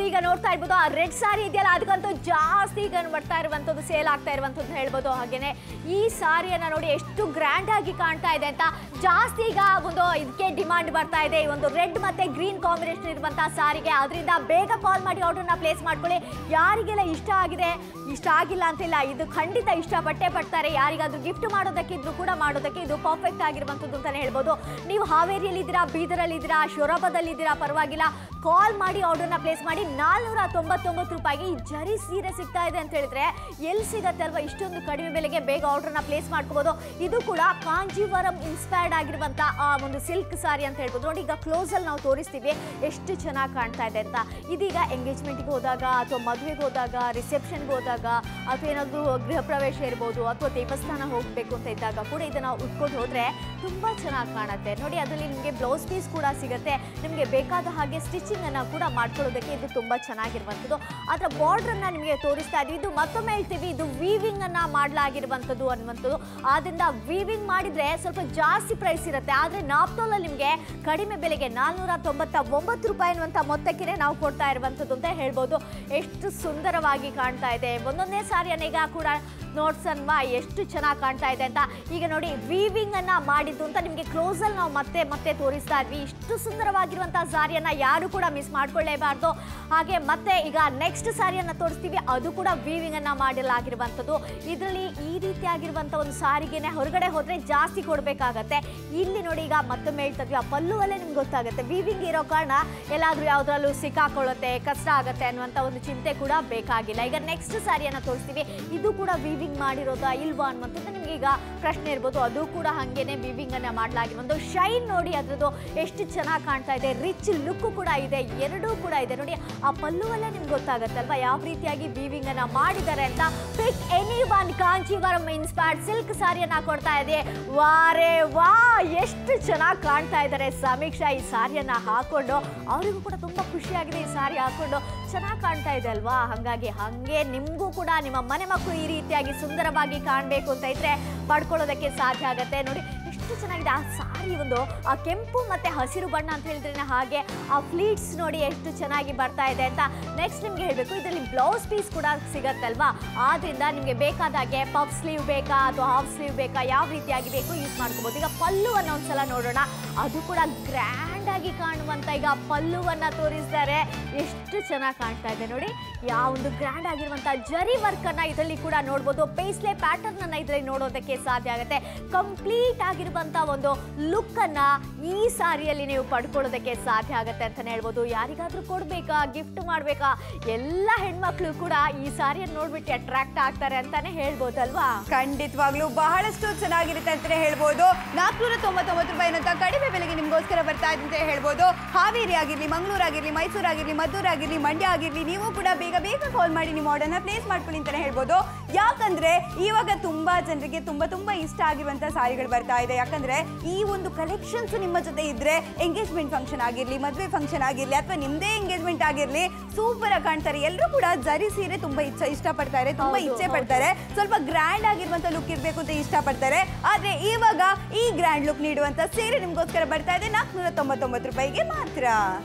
ಈಗ ನೋಡ್ತಾ ಇರ್ಬೋದು ಆ ರೆಡ್ ಸಾರಿ ಇದೆಯಲ್ಲ ಅದಕ್ಕಂತೂ ಜಾಸ್ತಿ ಈಗ ಬರ್ತಾ ಇರುವಂಥದ್ದು ಸೇಲ್ ಆಗ್ತಾ ಇರುವಂಥದ್ದು ಹೇಳ್ಬೋದು ಹಾಗೇನೆ ಈ ಸಾರಿಯನ್ನ ನೋಡಿ ಎಷ್ಟು ಗ್ರ್ಯಾಂಡ್ ಆಗಿ ಕಾಣ್ತಾ ಇದೆ ಅಂತ ಜಾಸ್ತಿ ಈಗ ಒಂದು ಇದಕ್ಕೆ ಡಿಮಾಂಡ್ ಬರ್ತಾ ಇದೆ ಈ ಒಂದು ರೆಡ್ ಮತ್ತೆ ಗ್ರೀನ್ ಕಾಂಬಿನೇಷನ್ ಇರುವಂತಹ ಸಾರಿಗೆ ಅದರಿಂದ ಬೇಗ ಕಾಲ್ ಮಾಡಿ ಆರ್ಡರ್ನ ಪ್ಲೇಸ್ ಮಾಡ್ಕೊಳ್ಳಿ ಯಾರಿಗೆಲ್ಲ ಇಷ್ಟ ಆಗಿದೆ ಇಷ್ಟ ಆಗಿಲ್ಲ ಅಂತಿಲ್ಲ ಇದು ಖಂಡಿತ ಇಷ್ಟಪಟ್ಟೆ ಪಡ್ತಾರೆ ಯಾರಿಗಾದ್ರೂ ಗಿಫ್ಟ್ ಮಾಡೋದಕ್ಕೆ ಇದ್ರು ಕೂಡ ಮಾಡೋದಕ್ಕೆ ಇದು ಪರ್ಫೆಕ್ಟ್ ಆಗಿರುವಂಥದ್ದು ಅಂತಾನೆ ಹೇಳ್ಬೋದು ನೀವು ಹಾವೇರಿಯಲ್ಲಿ ಇದ್ದೀರಾ ಬೀದರಲ್ಲಿ ಇದ್ದೀರಾ ಶೊರಬದಲ್ಲಿ ಇದ್ದೀರಾ ಪರವಾಗಿಲ್ಲ ಕಾಲ್ ಮಾಡಿ ಆರ್ಡರ್ನ ಪ್ಲೇಸ್ ಮಾಡಿ ನಾಲ್ನೂರ ತೊಂಬತ್ತೊಂಬತ್ತು ರೂಪಾಯಿಗೆ ಈ ಜರಿ ಸೀರೆ ಸಿಗ್ತಾ ಇದೆ ಅಂತ ಹೇಳಿದ್ರೆ ಎಲ್ಲಿ ಸಿಗತ್ತೆ ಅಲ್ವಾ ಇಷ್ಟೊಂದು ಕಡಿಮೆ ಬೆಲೆಗೆ ಬೇಗ ಆರ್ಡರ್ನ ಪ್ಲೇಸ್ ಮಾಡ್ಕೋಬಹುದು ಇದು ಕೂಡ ಕಾಂಜೀವರಂ ಇನ್ಸ್ಪೈರ್ಡ್ ಆಗಿರುವಂತ ಆ ಒಂದು ಸಿಲ್ಕ್ ಸಾರಿ ಅಂತ ಹೇಳ್ಬೋದು ನೋಡಿ ಈಗ ಕ್ಲೋಸ್ ಅಲ್ಲಿ ನಾವು ತೋರಿಸ್ತೀವಿ ಎಷ್ಟು ಚೆನ್ನಾಗಿ ಕಾಣ್ತಾ ಇದೆ ಅಂತ ಇದೀಗ ಎಂಗೇಜ್ಮೆಂಟ್ಗೆ ಹೋದಾಗ ಅಥವಾ ಮದುವೆಗೆ ಹೋದಾಗ ರಿಸೆಪ್ಷನ್ಗೆ ಹೋದಾಗ ಅಥವಾ ಏನಾದರೂ ಗೃಹ ಪ್ರವೇಶ ಇರ್ಬೋದು ಅಥವಾ ದೇವಸ್ಥಾನ ಹೋಗಬೇಕು ಅಂತ ಇದ್ದಾಗ ಕೂಡ ಇದನ್ನ ಉಟ್ಕೊಂಡು ಹೋದ್ರೆ ತುಂಬಾ ಚೆನ್ನಾಗಿ ಕಾಣುತ್ತೆ ನೋಡಿ ಅದರಲ್ಲಿ ನಿಮಗೆ ಬ್ಲೌಸ್ ಪೀಸ್ ಕೂಡ ಸಿಗುತ್ತೆ ನಿಮಗೆ ಬೇಕಾದ ಹಾಗೆ ಸ್ಟಿಚಿಂಗ್ ಅನ್ನ ಕೂಡ ಮಾಡ್ಕೊಳ್ಳೋದಕ್ಕೆ ಇದು ತುಂಬಾ ಚೆನ್ನಾಗಿರುವಂಥದ್ದು ಅದರ ಬಾರ್ಡರ್ ಅನ್ನ ನಿಮಗೆ ತೋರಿಸ್ತಾ ಇದ್ವಿ ಇದು ಮತ್ತೊಮ್ಮೆ ಹೇಳ್ತೀವಿ ಇದು ವೀವಿಂಗ್ ಅನ್ನ ಮಾಡಲಾಗಿರುವಂಥದ್ದು ಅನ್ನುವಂಥದ್ದು ಆದ್ರಿಂದ ವೀವಿಂಗ್ ಮಾಡಿದ್ರೆ ಸ್ವಲ್ಪ ಜಾಸ್ತಿ ಪ್ರೈಸ್ ಇರುತ್ತೆ ಆದ್ರೆ ನಾಪ್ತೋಲಲ್ಲಿ ನಿಮಗೆ ಕಡಿಮೆ ಬೆಲೆಗೆ ನಾಲ್ನೂರ ತೊಂಬತ್ತ ಒಂಬತ್ತು ರೂಪಾಯಿ ಅನ್ನುವಂಥ ಮೊತ್ತಕ್ಕೆ ನಾವು ಕೊಡ್ತಾ ಇರುವಂಥದ್ದು ಅಂತ ಹೇಳ್ಬೋದು ಎಷ್ಟು ಸುಂದರವಾಗಿ ಕಾಣ್ತಾ ಇದೆ ಒಂದೊಂದೇ ಸಾರಿಯನ್ನು ಈಗ ಕೂಡ ನೋಟ್ಸನ್ವಾ ಎಷ್ಟು ಚೆನ್ನಾಗಿ ಕಾಣ್ತಾ ಇದೆ ಅಂತ ಈಗ ನೋಡಿ ವೀವಿಂಗ್ ಅನ್ನ ಮಾಡಿದ್ದು ಅಂತ ನಿಮಗೆ ಕ್ಲೋಸ್ ಅಲ್ಲಿ ನಾವು ಮತ್ತೆ ಮತ್ತೆ ತೋರಿಸ್ತಾ ಇದ್ವಿ ಇಷ್ಟು ಸುಂದರವಾಗಿರುವಂತಹ ಸಾರಿಯನ್ನ ಯಾರು ಕೂಡ ಮಿಸ್ ಮಾಡ್ಕೊಳ್ಳೇಬಾರ್ದು ಹಾಗೆ ಮತ್ತೆ ಈಗ ನೆಕ್ಸ್ಟ್ ಸಾರಿಯನ್ನ ತೋರಿಸ್ತೀವಿ ಅದು ಕೂಡ ವೀವಿಂಗ್ ಅನ್ನ ಮಾಡಲಾಗಿರುವಂಥದ್ದು ಇದರಲ್ಲಿ ಈ ರೀತಿಯಾಗಿರುವಂಥ ಒಂದು ಸಾರಿಗೆನೆ ಹೊರಗಡೆ ಹೋದ್ರೆ ಜಾಸ್ತಿ ಕೊಡಬೇಕಾಗತ್ತೆ ಇಲ್ಲಿ ನೋಡಿ ಈಗ ಮತ್ತೊಮ್ಮೆ ಹೇಳ್ತಾ ಇದ್ವಿ ಆ ಪಲ್ಲುವಲ್ಲೇ ನಿಮ್ಗೆ ಗೊತ್ತಾಗುತ್ತೆ ವೀವಿಂಗ್ ಇರೋ ಕಾರಣ ಎಲ್ಲಾದ್ರೂ ಯಾವ್ದ್ರಲ್ಲೂ ಸಿಕ್ಕಾಕೊಳ್ಳುತ್ತೆ ಕಷ್ಟ ಆಗುತ್ತೆ ಅನ್ನುವಂಥ ಒಂದು ಚಿಂತೆ ಕೂಡ ಬೇಕಾಗಿಲ್ಲ ಈಗ ನೆಕ್ಸ್ಟ್ ಸಾರಿಯನ್ನ ತೋರಿಸ್ತೀವಿ ಇದು ಕೂಡ ವೀವಿಂಗ್ ಮಾಡಿರೋದಾ ಇಲ್ವಾ ಅನ್ನುವಂಥದ್ದು ನಿಮ್ಗೆ ಈಗ ಪ್ರಶ್ನೆ ಇರ್ಬೋದು ಅದು ಕೂಡ ಹಾಗೇನೆ ವೀವಿಂಗ್ ಅನ್ನ ಮಾಡಲಾಗಿರುವಂಥ ಶೈನ್ ನೋಡಿ ಅದ್ರದ್ದು ಎಷ್ಟು ಚೆನ್ನಾಗಿ ಕಾಣ್ತಾ ಇದೆ ರಿಚ್ ಲುಕ್ ಕೂಡ ಇದೆ ಎರಡೂ ಕೂಡ ಇದೆ ನೋಡಿ ಆ ಪಲ್ಲುವಲ್ಲೇ ನಿಮ್ಗೆ ಗೊತ್ತಾಗತ್ತಲ್ವಾ ಯಾವ ರೀತಿಯಾಗಿ ವೀವಿಂಗ್ ಅನ್ನ ಮಾಡಿದ್ದಾರೆ ಅಂತ pick any one Kanchivaram inspired silk ಸಾರಿಯನ್ನ ಕೊಡ್ತಾ ಇದೆ ವಾರೇ ವಾ ಎಷ್ಟು ಚೆನ್ನಾಗಿ ಕಾಣ್ತಾ ಇದ್ದಾರೆ ಸಮೀಕ್ಷಾ ಈ ಸಾರಿಯನ್ನ ಹಾಕೊಂಡು ಅವರಿಗೂ ಕೂಡ ತುಂಬಾ ಖುಷಿಯಾಗಿದೆ ಈ ಸಾರಿ ಹಾಕೊಂಡು ಚೆನ್ನಾಗಿ ಕಾಣ್ತಾ ಇದೆ ಅಲ್ವಾ ಹಾಗಾಗಿ ಹಾಗೆ ನಿಮಗೂ ಕೂಡ ನಿಮ್ಮ ಮನೆ ಮಕ್ಕಳು ಈ ರೀತಿಯಾಗಿ ಸುಂದರವಾಗಿ ಕಾಣಬೇಕು ಅಂತ ಇದ್ರೆ ಪಡ್ಕೊಳ್ಳೋದಕ್ಕೆ ಸಾಧ್ಯ ಆಗತ್ತೆ ನೋಡಿ ಎಷ್ಟು ಚೆನ್ನಾಗಿದೆ ಆ ಸಾರಿ ಒಂದು ಆ ಕೆಂಪು ಮತ್ತೆ ಹಸಿರು ಬಣ್ಣ ಅಂತ ಹೇಳಿದ್ರೆ ಹಾಗೆ ಆ ಫ್ಲೀಟ್ಸ್ ನೋಡಿ ಎಷ್ಟು ಚೆನ್ನಾಗಿ ಬರ್ತಾ ಇದೆ ಅಂತ ನೆಕ್ಸ್ಟ್ ನಿಮ್ಗೆ ಹೇಳಬೇಕು ಇದರಲ್ಲಿ ಬ್ಲೌಸ್ ಪೀಸ್ ಕೂಡ ಸಿಗತ್ತಲ್ವಾ ಆದ್ರಿಂದ ನಿಮಗೆ ಬೇಕಾದ ಹಾಗೆ ಪಫ್ ಸ್ಲೀವ್ ಬೇಕಾ ಅಥವಾ ಹಾಫ್ ಸ್ಲೀವ್ ಬೇಕಾ ಯಾವ ರೀತಿಯಾಗಿ ಬೇಕು ಯೂಸ್ ಮಾಡ್ಕೋಬಹುದು ಈಗ ಪಲ್ಲು ಅನ್ನೋ ಒಂದ್ಸಲ ನೋಡೋಣ ಅದು ಕೂಡ ಗ್ರ್ಯಾಂಡ್ ಆಗಿ ಕಾಣುವಂತ ಈಗ ಪಲ್ಲುವನ್ನ ತೋರಿಸ್ತಾರೆ ಎಷ್ಟು ಚೆನ್ನಾಗಿ ಕಾಣ್ತಾ ಇದೆ ನೋಡಿ ಯಾವ ಒಂದು ಗ್ರ್ಯಾಂಡ್ ಆಗಿರುವಂತ ಜರಿ ವರ್ಕ್ ಅನ್ನ ಇದರಲ್ಲಿ ಕೂಡ ನೋಡ್ಬೋದು ಪೇಸ್ಲೆ ಪ್ಯಾಟರ್ನ್ ಅನ್ನ ಇದರಲ್ಲಿ ನೋಡೋದಕ್ಕೆ ಸಾಧ್ಯ ಆಗುತ್ತೆ ಕಂಪ್ಲೀಟ್ ಆಗಿರುವಂತ ಒಂದು ಲುಕ್ ಅನ್ನ ಈ ಸಾರಿಯಲ್ಲಿ ನೀವು ಪಡ್ಕೊಳ್ಳೋದಕ್ಕೆ ಸಾಧ್ಯ ಆಗುತ್ತೆ ಅಂತಾನೆ ಹೇಳ್ಬೋದು ಯಾರಿಗಾದ್ರೂ ಕೊಡ್ಬೇಕಾ ಗಿಫ್ಟ್ ಮಾಡ್ಬೇಕಾ ಎಲ್ಲ ಹೆಣ್ಮಕ್ಳು ಕೂಡ ಈ ಸಾರಿಯನ್ನು ನೋಡ್ಬಿಟ್ಟು ಅಟ್ರಾಕ್ಟ್ ಆಗ್ತಾರೆ ಅಂತಾನೆ ಹೇಳ್ಬೋದಲ್ವಾ ಖಂಡಿತವಾಗ್ಲೂ ಬಹಳಷ್ಟು ಚೆನ್ನಾಗಿರುತ್ತೆ ಅಂತಾನೆ ಹೇಳ್ಬೋದು ನಾಲ್ಕುನೂರ ತೊಂಬತ್ತೊಂಬತ್ತು ರೂಪಾಯಿ ಅಂತ ಕಡಿಮೆ ಬೆಲೆಗೆ ನಿಮ್ಗೋಸ್ಕರ ಬರ್ತಾ ಇದೆ ಅಂತ ಹೇಳ್ಬೋದು ಹಾವೇರಿ ಆಗಿರ್ಲಿ ಮಂಗಳೂರು ಆಗಿರ್ಲಿ ಮೈಸೂರು ಆಗಿರ್ಲಿ ಮದ್ದೂರು ಆಗಿರ್ಲಿ ಮಂಡ್ಯ ಆಗಿರ್ಲಿ ನೀವು ಕೂಡ ಬೇಗ ಬೇಗ ಕಾಲ್ ಮಾಡಿ ನಿಮ್ಮ ಆರ್ಡರ್ನ ಪ್ಲೇಸ್ ಮಾಡ್ಕೊಳ್ಳಿ ಅಂತಾನೆ ಹೇಳ್ಬೋದು ಯಾಕಂದ್ರೆ ಇವಾಗ ತುಂಬಾ ಜನರಿಗೆ ತುಂಬಾ ತುಂಬಾ ಇಷ್ಟ ಆಗಿರುವಂತ ಸಾರಿಗಳು ಬರ್ತಾ ಇದೆ ಯಾಕಂದ್ರೆ ಈ ಒಂದು ಕಲೆಕ್ಷನ್ಸ್ ನಿಮ್ಮ ಜೊತೆ ಇದ್ರೆ ಎಂಗೇಜ್ಮೆಂಟ್ ಫಂಕ್ಷನ್ ಆಗಿರ್ಲಿ ಮದುವೆ ಫಂಕ್ಷನ್ ಆಗಿರ್ಲಿ ಅಥವಾ ನಿಮ್ದೇ ಎಂಗೇಜ್ಮೆಂಟ್ ಆಗಿರ್ಲಿ ಸೂಪರ್ ಆಗಿ ಕಾಣ್ತಾರೆ ಎಲ್ಲರೂ ಕೂಡ ಜರಿ ಸೀರೆ ತುಂಬಾ ಇಚ್ಛ ಇಷ್ಟಪಡ್ತಾರೆ ತುಂಬಾ ಹೌದು, ಇಚ್ಛೆ ಹೌದು. ಪಡ್ತಾರೆ ಸ್ವಲ್ಪ ಗ್ರ್ಯಾಂಡ್ ಆಗಿರುವಂತ ಲುಕ್ ಇರಬೇಕು ಅಂತ ಇಷ್ಟಪಡ್ತಾರೆ ಆದ್ರೆ ಇವಾಗ ಈ ಗ್ರ್ಯಾಂಡ್ ಲುಕ್ ನೀಡುವಂತ ಸೀರೆ ನಿಮ್ಗೋಸ್ಕರ ಬರ್ತಾ ಇದೆ ನಾಲ್ಕುನೂರ ತೊಂಬತ್ತೊಂಬತ್ತು ರೂಪಾಯಿಗೆ ಮಾತ್ರ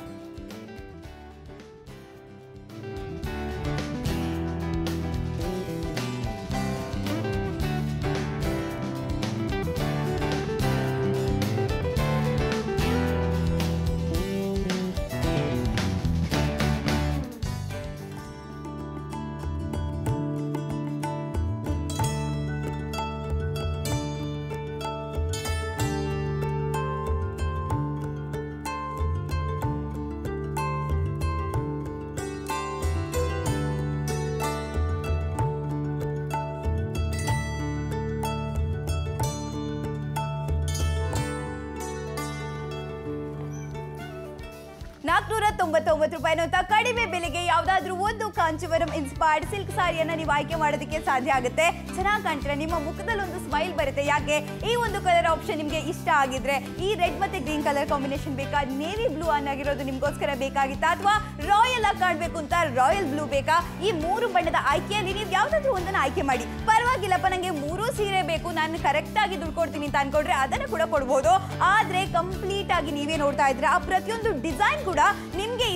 ನಾಲ್ಕುನೂರ ತೊಂಬತ್ತೊಂಬತ್ತು ರೂಪಾಯಿ ಅಂತ ಕಡಿಮೆ ಬೆಲೆಗೆ ಯಾವ್ದಾದ್ರೂ ಒಂದು ಕಾಂಚೀವರಂ ಇನ್ಸ್ಪೈರ್ಡ್ ಸಿಲ್ಕ್ ಸಾರಿಯನ್ನ ನೀವು ಆಯ್ಕೆ ಮಾಡೋದಕ್ಕೆ ಸಾಧ್ಯ ಆಗುತ್ತೆ ಚೆನ್ನಾಗಿ ಕಾಣ್ತೀರಾ ನಿಮ್ಮ ಮುಖದಲ್ಲಿ ಒಂದು ಸ್ಮೈಲ್ ಬರುತ್ತೆ ಯಾಕೆ ಈ ಒಂದು ಕಲರ್ ಆಪ್ಷನ್ ನಿಮಗೆ ಇಷ್ಟ ಆಗಿದ್ರೆ ಈ ರೆಡ್ ಮತ್ತೆ ಗ್ರೀನ್ ಕಲರ್ ಕಾಂಬಿನೇಷನ್ ಬೇಕಾ ನೇವಿ ಬ್ಲೂ ಆಗಿರೋದು ನಿಮ್ಗೋಸ್ಕರ ಬೇಕಾಗಿತ್ತಾ ಅಥವಾ ರಾಯಲ್ ಆಗಿ ಕಾಣಬೇಕು ಅಂತ ರಾಯಲ್ ಬ್ಲೂ ಬೇಕಾ ಈ ಮೂರು ಬಣ್ಣದ ಆಯ್ಕೆಯಲ್ಲಿ ನೀವು ಯಾವ್ದಾದ್ರು ಒಂದನ್ನ ಆಯ್ಕೆ ಮಾಡಿ ಪರವಾಗಿಲ್ಲಪ್ಪ ನಂಗೆ ಮೂರು ಸೀರೆ ಬೇಕು ನಾನು ಕರೆಕ್ಟ್ ಆಗಿ ದುಡ್ಡು ಕೊಡ್ತೀನಿ ಅಂತ ಅನ್ಕೊಂಡ್ರೆ ಅದನ್ನ ಕೂಡ ಕೊಡ್ಬೋದು ಆದ್ರೆ ಕಂಪ್ಲೀಟ್ ಆಗಿ ನೀವೇ ನೋಡ್ತಾ ಇದ್ರೆ ಆ ಪ್ರತಿಯೊಂದು ಡಿಸೈನ್ ಕೂಡ ನಿಮ್ಗೆ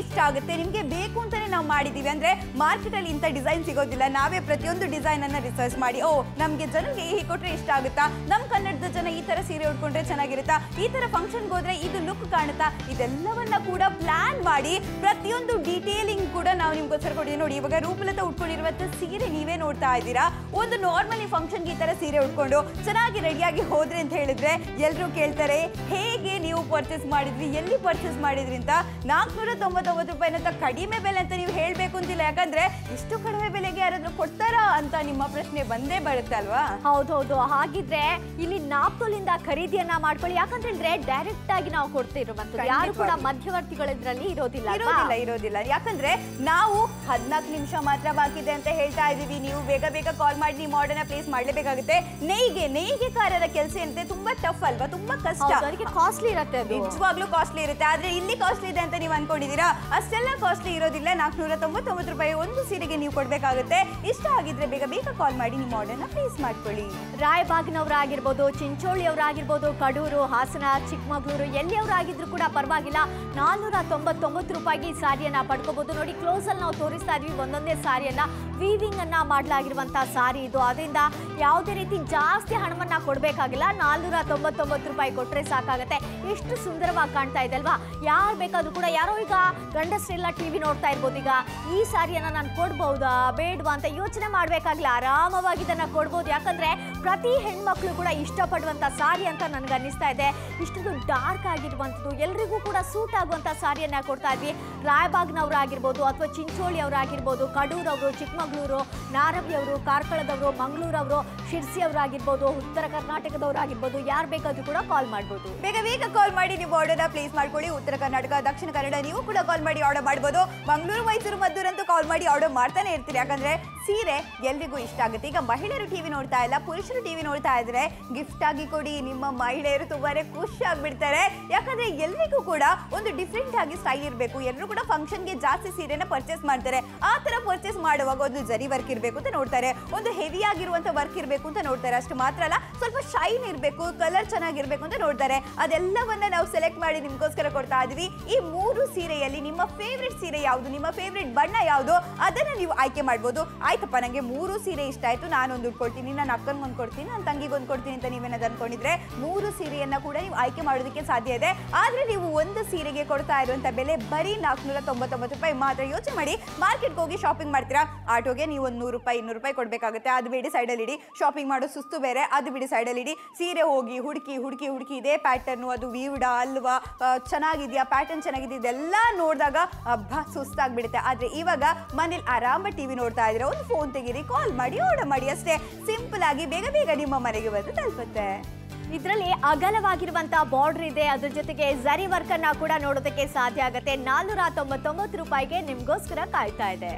ಇಷ್ಟ ಆಗುತ್ತೆ ನಿಮ್ಗೆ ಬೇಕು ಅಂತಾನೆ ನಾವು ಮಾಡಿದೀವಿ ಅಂದ್ರೆ ಮಾರ್ಕೆಟ್ ಅಲ್ಲಿ ಇಂಥ ಡಿಸೈನ್ ಸಿಗೋದಿಲ್ಲ ನಾವೇ ಪ್ರತಿಯೊಂದು ಡಿಸೈನ್ ಅನ್ನ ರಿಸರ್ಚ್ ಮಾಡಿ ಓ ನಮ್ಗೆ ಜನರಿಗೆ ಹೀಗೆ ಕೊಟ್ರೆ ಇಷ್ಟ ಆಗುತ್ತಾ ನಮ್ ಕನ್ನಡದ ಜನ ಈ ತರ ಸೀರೆ ಉಟ್ಕೊಂಡ್ರೆ ಚೆನ್ನಾಗಿರುತ್ತಾ ಈ ತರ ಫಂಕ್ಷನ್ಗೆ ಹೋದ್ರೆ ಇದು ಲುಕ್ ಕಾಣುತ್ತಾ ಇದೆಲ್ಲವನ್ನ ಕೂಡ ಪ್ಲಾನ್ ಮಾಡಿ ಪ್ರತಿಯೊಂದು ಡೀಟೇಲಿಂಗ್ ಕೂಡ ನಾವು ನಿಮ್ಗೋಸ್ಕರ ಕೊಟ್ಟಿದ್ದೀವಿ ನೋಡಿ ಇವಾಗ ರೂಪಲತ ಉಟ್ಕೊಂಡಿರುವಂತ ಸೀರೆ ನೀವೇ ನೋಡ್ತಾ ಇದ್ದೀರಾ ಒಂದು ನಾರ್ಮಲಿ ಫಂಕ್ಷನ್ಗೆ ಈ ತರ ಸೀರೆ ಉಟ್ಕೊಂಡು ಚೆನ್ನಾಗಿ ರೆಡಿಯಾಗಿ ಹೋದ್ರಿ ಅಂತ ಹೇಳಿದ್ರೆ ಎಲ್ಲರೂ ಕೇಳ್ತಾರೆ ಹೇಗೆ ನೀವು ಪರ್ಚೇಸ್ ಮಾಡಿದ್ರಿ ಎಲ್ಲಿ ಪರ್ಚೇಸ್ ಮಾಡಿದ್ರಿ ಅಂತ ನಾಲ್ಕುನೂರ ತೊಂಬತ್ತೊಂಬತ್ತು ರೂಪಾಯಿ ಅಂತ ಕಡಿಮೆ ಬೆಲೆ ಅಂತ ನೀವು ಹೇಳಬೇಕು ಅಂತಿಲ್ಲ ಯಾಕಂದ್ರೆ ಇಷ್ಟು ಕಡಿಮೆ ಬೆಲೆಗೆ ಯಾರಾದ್ರೂ ಕೊಡ್ತಾರಾ ಅಂತ ನಿಮ್ಮ ಪ್ರಶ್ನೆ ಬಂದೇ ಬರುತ್ತೆ ಅಲ್ವಾ ಹೌದೌದು ಹಾಗಿದ್ರೆ ಇಲ್ಲಿ ನಾಪ್ತೋಲಿಂದ ಖರೀದಿಯನ್ನ ಮಾಡ್ಕೊಳ್ಳಿ ಯಾಕಂತ ಹೇಳಿದ್ರೆ ಡೈರೆಕ್ಟ್ ಆಗಿ ನಾವು ಕೊಡ್ತಿರುವಂತದ್ದು ಯಾರು ಕೂಡ ಖಂಡಿತವಾಗ್ಲೂ. ಮಧ್ಯವರ್ತಿಗಳಿದ್ರಲ್ಲಿ ಇರೋದಿಲ್ಲ ಅಲ್ವಾ? ಇರೋದಿಲ್ಲ ಇರೋದಿಲ್ಲ ಯಾಕಂದ್ರೆ ನಾವು ಹದಿನಾಲ್ಕು ನಿಮಿಷ ಮಾತ್ರ ಬಾಕಿ ಇದೆ ಅಂತ ಹೇಳ್ತಾ ಇದೀವಿ ನೀವು ಬೇಗ ಬೇಗ ಕಾಲ್ ಮಾಡಿ ನೀವು ಆರ್ಡರ್ನ ಪ್ಲೇಸ್ ಮಾಡ್ಲೇಬೇಕಾಗುತ್ತೆ ನೇಯ್ಗೆ ನೇಯ್ಗೆಕಾರರ ಕೆಲಸ ಏನಂತೆ ತುಂಬಾ ಟಫ್ ಅಲ್ವಾ ತುಂಬಾ ಕಷ್ಟ ಹೌದು, ಅದಕ್ಕೆ ಕಾಸ್ಟ್ಲಿ ಇರುತ್ತೆ ಅದು ನಿಜವಾಗ್ಲೂ ಕಾಸ್ಟ್ಲಿ ಇರುತ್ತೆ ಆದ್ರೆ ಇಲ್ಲಿ ಕಾಸ್ಟ್ಲಿ ಇದೆ ಅಂತ ನೀವು ಅನ್ಕೊಂಡಿದ್ದೀರಾ ಅಷ್ಟೆಲ್ಲ ಕಾಸ್ಟ್ಲಿ ಇರೋದಿಲ್ಲ ನಾಲ್ಕುನೂರ ತೊಂಬತ್ತೊಂಬತ್ತು ರೂಪಾಯಿ ಒಂದು ಸೀರೆಗೆ ನೀವು ಕೊಡ್ಬೇಕಾಗುತ್ತೆ ಇಷ್ಟ ಆಗಿದ್ರೆ ಬೇಗ ಬೇಗ ಕಾಲ್ ಮಾಡಿ ನಿಮ್ಮ ಆರ್ಡರ್ನ ಪ್ಲೇಸ್ ಮಾಡ್ಕೊಳ್ಳಿ ರಾಯಬಾಗ್ನವರಾಗಿರ್ಬೋದು ಚಿಂಚೋಳಿಯವರಾಗಿರ್ಬೋದು ಕಡೂರು ಹಾಸನ ಚಿಕ್ಕಮಗಳೂರು ಎಲ್ಲಿಯವರಾಗಿದ್ರು ಕೂಡ ಪರವಾಗಿಲ್ಲ ನಾನ್ನೂರ ತೊಂಬತ್ತೊಂಬತ್ತು ರೂಪಾಯಿಗೆ ಈ ಸಾರಿಯನ್ನ ಪಡ್ಕೋಬಹುದು ನೋಡಿ ಕ್ಲೋಸ್ ಅಲ್ಲಿ ನಾವು ತೋರಿಸ್ತಾ ಇದ್ವಿ ಒಂದೊಂದೇ ಸಾರಿಯನ್ನ ವೀವಿಂಗ್ ಅನ್ನ ಮಾಡಲಾಗಿರುವಂತಹ ಸಾರಿ ಇದು ಅದರಿಂದ ಯಾವುದೇ ರೀತಿ ಜಾಸ್ತಿ ಹಣವನ್ನ ಕೊಡಬೇಕಾಗಿಲ್ಲ ನಾನ್ನೂರ ತೊಂಬತ್ತೊಂಬತ್ತು ರೂಪಾಯಿ ಕೊಟ್ಟರೆ ಸಾಕಾಗತ್ತೆ ಎಷ್ಟು ಸುಂದರವಾಗಿ ಕಾಣ್ತಾ ಇದೆ ಅಲ್ವಾ ಯಾರು ಬೇಕಾದ್ರೂ ಕೂಡ ಯಾರೋ ಈಗ ಗಂಡಸರೆಲ್ಲ ಟಿವಿ ನೋಡ್ತಾ ಇರ್ಬೋದು ಈಗ ಈ ಸಾರಿಯನ್ನ ನಾನು ಕೊಡ್ಬಹುದಾ ಬೇಡವಾ ಅಂತ ಯೋಚನೆ ಮಾಡ್ಬೇಕಾಗಿಲ್ಲ ಆರಾಮವಾಗಿ ಇದನ್ನ ಕೊಡ್ಬೋದು ಯಾಕಂದ್ರೆ ಪ್ರತಿ ಹೆಣ್ಮಕ್ಳು ಕೂಡ ಇಷ್ಟಪಡುವಂತ ಸಾರಿ ಅಂತ ನನ್ಗೆ ಅನ್ನಿಸ್ತಾ ಇದೆ ಇಷ್ಟೊಂದು ಡಾರ್ಕ್ ಆಗಿರುವಂಥದ್ದು ಎಲ್ರಿಗೂ ಕೂಡ ಸೂಟ್ ಆಗುವಂತ ಸಾರಿಯನ್ನ ಕೊಡ್ತಾ ಇದ್ವಿ ರಾಯಬಾಗ್ನವರಾಗಿರ್ಬೋದು ಅಥವಾ ಚಿಂಚೋಳಿ ಅವರಾಗಿರ್ಬೋದು ಕಡೂರವರು ಚಿಕ್ಕಮಗಳೂರು ನಾರವಿಯವರು ಕಾರ್ಕಳದವರು ಮಂಗಳೂರವರು ಶಿರ್ಸಿ ಅವರಾಗಿರ್ಬೋದು ಉತ್ತರ ಕರ್ನಾಟಕದವರಾಗಿರ್ಬೋದು ಯಾರು ಬೇಕಾದ್ರೂ ಕೂಡ ಕಾಲ್ ಮಾಡ್ಬೋದು ಬೇಗ ಬೇಗ ಕಾಲ್ ಮಾಡಿ ನೀವು ಆರ್ಡರ್ನ ಪ್ಲೇಸ್ ಮಾಡ್ಕೊಳ್ಳಿ ಉತ್ತರ ಕರ್ನಾಟಕ ದಕ್ಷಿಣ ಕನ್ನಡ ನೀವು ಕೂಡ ಕಾಲ್ ಮಾಡಿ ಆರ್ಡರ್ ಮಾಡ್ಬೋದು ಮಂಗಳೂರು ಮೈಸೂರು ಮದ್ದೂರಂತೂ ಕಾಲ್ ಮಾಡಿ ಆರ್ಡರ್ ಮಾಡ್ತಾನೆ ಇರ್ತೀರಿ ಯಾಕಂದ್ರೆ ಸೀರೆ ಎಲ್ರಿಗೂ ಇಷ್ಟ ಆಗುತ್ತೆ ಈಗ ಮಹಿಳೆಯರು ಟಿವಿ ನೋಡ್ತಾ ಇಲ್ಲ ಪುರುಷರು ಟಿವಿ ನೋಡ್ತಾ ಇದ್ರೆ ಗಿಫ್ಟ್ ಆಗಿ ಕೊಡಿ ನಿಮ್ಮ ಮಹಿಳೆಯರು ತುಂಬಾನೇ ಖುಷಿ ಆಗ್ಬಿಡ್ತಾರೆ ಯಾಕಂದ್ರೆ ಎಲ್ರಿಗೂ ಕೂಡ ಒಂದು ಡಿಫ್ರೆಂಟ್ ಆಗಿ ಸ್ಟೈಲ್ ಇರಬೇಕು ಎಲ್ಲರೂ ಕೂಡ ಫಂಕ್ಷನ್ಗೆ ಜಾಸ್ತಿ ಸೀರೆನ ಪರ್ಚೇಸ್ ಮಾಡ್ತಾರೆ ಆ ತರ ಪರ್ಚೇಸ್ ಮಾಡುವಾಗ ಒಂದು ಜರಿ ವರ್ಕ್ ಇರಬೇಕು ಅಂತ ನೋಡ್ತಾರೆ ಒಂದು ಹೆವಿ ಆಗಿರುವಂತ ವರ್ಕ್ ಇರಬೇಕು ಅಂತ ನೋಡ್ತಾರೆ ಅಷ್ಟು ಮಾತ್ರ ಅಲ್ಲ ಸ್ವಲ್ಪ ಶೈನ್ ಇರಬೇಕು ಕಲರ್ ಚೆನ್ನಾಗಿರ್ಬೇಕು ಅಂತ ನೋಡ್ತಾರೆ ಅದೆಲ್ಲವನ್ನ ನಾವು ಸೆಲೆಕ್ಟ್ ಮಾಡಿ ನಿಮ್ಗೋಸ್ಕರ ಕೊಡ್ತಾ ಇದೀವಿ ಈ ಮೂರು ಸೀರೆಯಲ್ಲಿ ನಿಮ್ಮ ಫೇವ್ರೆಟ್ ಸೀರೆ ಯಾವುದು ನಿಮ್ಮ ಫೇವ್ರೆಟ್ ಬಣ್ಣ ಯಾವುದು ಅದನ್ನ ನೀವು ಆಯ್ಕೆ ಮಾಡ್ಬೋದು ಆಯ್ತಪ್ಪ ನಂಗೆ ಮೂರು ಸೀರೆ ಇಷ್ಟ ಆಯ್ತು ನಾನೊಂದು ಕೊಡ್ತೀನಿ ನನ್ನ ಅಕ್ಕನಿಗೆ ಒಂದು ಕೊಡ್ತೀನಿ ನನ್ನ ತಂಗಿಗೆ ಒಂದು ಕೊಡ್ತೀನಿ ಅಂತ ನೀವೇನಾದ್ರು ಅನ್ಕೊಂಡಿದ್ರೆ ಮೂರು ಸೀರೆಯನ್ನ ಕೂಡ ನೀವು ಆಯ್ಕೆ ಮಾಡೋದಕ್ಕೆ ಸಾಧ್ಯ ಇದೆ ಆದ್ರೆ ನೀವು ಒಂದು ಸೀರೆಗೆ ಕೊಡ್ತಾ ಇರುವಂತ ಬೆಲೆ ಬರೀ ನಾಲ್ಕುನೂರ ತೊಂಬತ್ತೊಂಬತ್ತು ರೂಪಾಯಿ ಮಾತ್ರ ಯೋಚನೆ ಮಾಡಿ ಮಾರ್ಕೆಟ್ಗೆ ಹೋಗಿ ಶಾಪಿಂಗ್ ಮಾಡ್ತೀರಾ ಆಟೋಗೆ ನೀವು ಒಂದು ನೂರು ರೂಪಾಯಿ ಇನ್ನೂರು ರೂಪಾಯಿ ಕೊಡಬೇಕಾಗುತ್ತೆ ಅದು ಬಿಡಿ ಸೈಡಲ್ಲಿ ಇಡಿ ಶಾಪಿಂಗ್ ಮಾಡೋ ಸುಸ್ತು ಬೇರೆ ಅದು ಬಿಡಿ ಸೈಡಲ್ಲಿ ಇಡಿ ಸೀರೆ ಹೋಗಿ ಹುಡುಕಿ ಹುಡುಕಿ ಹುಡುಕಿ ಇದೇ ಪ್ಯಾಟರ್ನು ಅದು ವೀವ್ಡ ಅಲ್ವಾ ಆ, ಚೆನ್ನಾಗಿದೆಯಾ ಪ್ಯಾಟರ್ನ್ ಚೆನ್ನಾಗಿದೆ ಇದೆಲ್ಲ ನೋಡಿದಾಗ ಅಬ್ಬಾ ಸುಸ್ತಾಗ್ಬಿಡುತ್ತೆ ಆದ್ರೆ ಇವಾಗ ಮನೇಲಿ ಆರಾಮ ಟಿವಿ ನೋಡ್ತಾ ಇದ್ರೆ ಒಂದು ಫೋನ್ ತೆಗೀರಿ ಕಾಲ್ ಮಾಡಿ ಆರ್ಡರ್ ಮಾಡಿ ಅಷ್ಟೇ ಸಿಂಪಲ್ ಆಗಿ ಬೇಗ ಬೇಗ ನಿಮ್ಮ ಮನೆಗೆ ಬಂದು ತಲುಪುತ್ತೆ ಇದರಲ್ಲಿ ಅಗಲವಾಗಿರುವಂತಹ ಬಾರ್ಡರ್ ಇದೆ ಅದ್ರ ಜೊತೆಗೆ ಜರಿ ವರ್ಕ್ ಅನ್ನ ಕೂಡ ನೋಡೋದಕ್ಕೆ ಸಾಧ್ಯ ಆಗುತ್ತೆ ನಾನ್ನೂರ ತೊಂಬತ್ತೊಂಬತ್ತು ರೂಪಾಯಿಗೆ ನಿಮ್ಗೋಸ್ಕರ ಕಾಯ್ತಾ ಇದೆ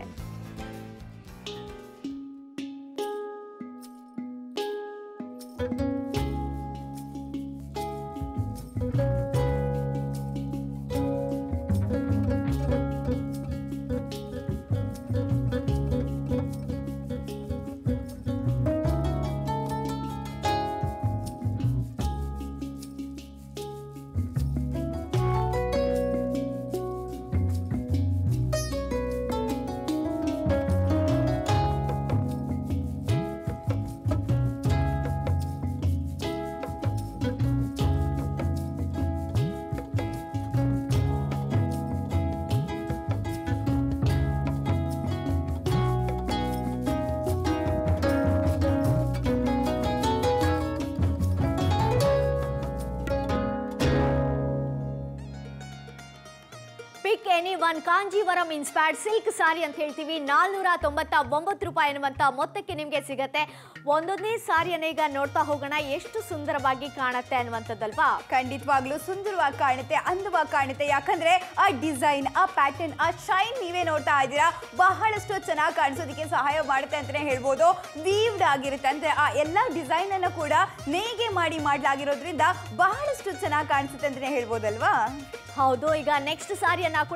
pick any one Kanjeevaram inspired silk sari ಅಂತ ಹೇಳ್ತೀವಿ ನಾಲ್ನೂರ ತೊಂಬತ್ತ ಒಂಬತ್ತು ರೂಪಾಯಿ ಅನ್ನುವಂಥ ಮೊತ್ತಕ್ಕೆ ನಿಮಗೆ ಸಿಗತ್ತೆ ಒಂದೊಂದೇ ಸಾರಿಯನ್ನು ಈಗ ನೋಡ್ತಾ ಹೋಗೋಣ ಎಷ್ಟು ಸುಂದರವಾಗಿ ಕಾಣುತ್ತೆ ಅನ್ನುವಂಥದ್ದಲ್ವಾ ಖಂಡಿತವಾಗ್ಲೂ ಸುಂದರವಾಗಿ ಕಾಣುತ್ತೆ ಅಂದವಾಗಿ ಕಾಣುತ್ತೆ ಯಾಕಂದ್ರೆ ಆ ಡಿಸೈನ್ ಆ ಪ್ಯಾಟರ್ನ್ ಆ ಶೈನ್ ನೀವೇ ನೋಡ್ತಾ ಇದ್ದೀರಾ ಬಹಳಷ್ಟು ಚೆನ್ನಾಗಿ ಕಾಣಿಸೋದಕ್ಕೆ ಸಹಾಯ ಮಾಡುತ್ತೆ ಅಂತಾನೆ ಹೇಳ್ಬೋದು ವೀವ್ಡ್ ಆಗಿರುತ್ತೆ ಅಂದ್ರೆ ಆ ಎಲ್ಲ ಡಿಸೈನ್ ಅನ್ನು ಕೂಡ ನೇಯ್ಗೆ ಮಾಡಿ ಮಾಡಲಾಗಿರೋದ್ರಿಂದ ಬಹಳಷ್ಟು ಚೆನ್ನಾಗಿ ಕಾಣಿಸುತ್ತೆ ಅಂತಾನೆ ಹೇಳ್ಬೋದಲ್ವಾ ಹೌದು ಈಗ ನೆಕ್ಸ್ಟ್ ಸಾರಿಯನ್ನ ಕೂಡ ನೋಡ್ಬೋದು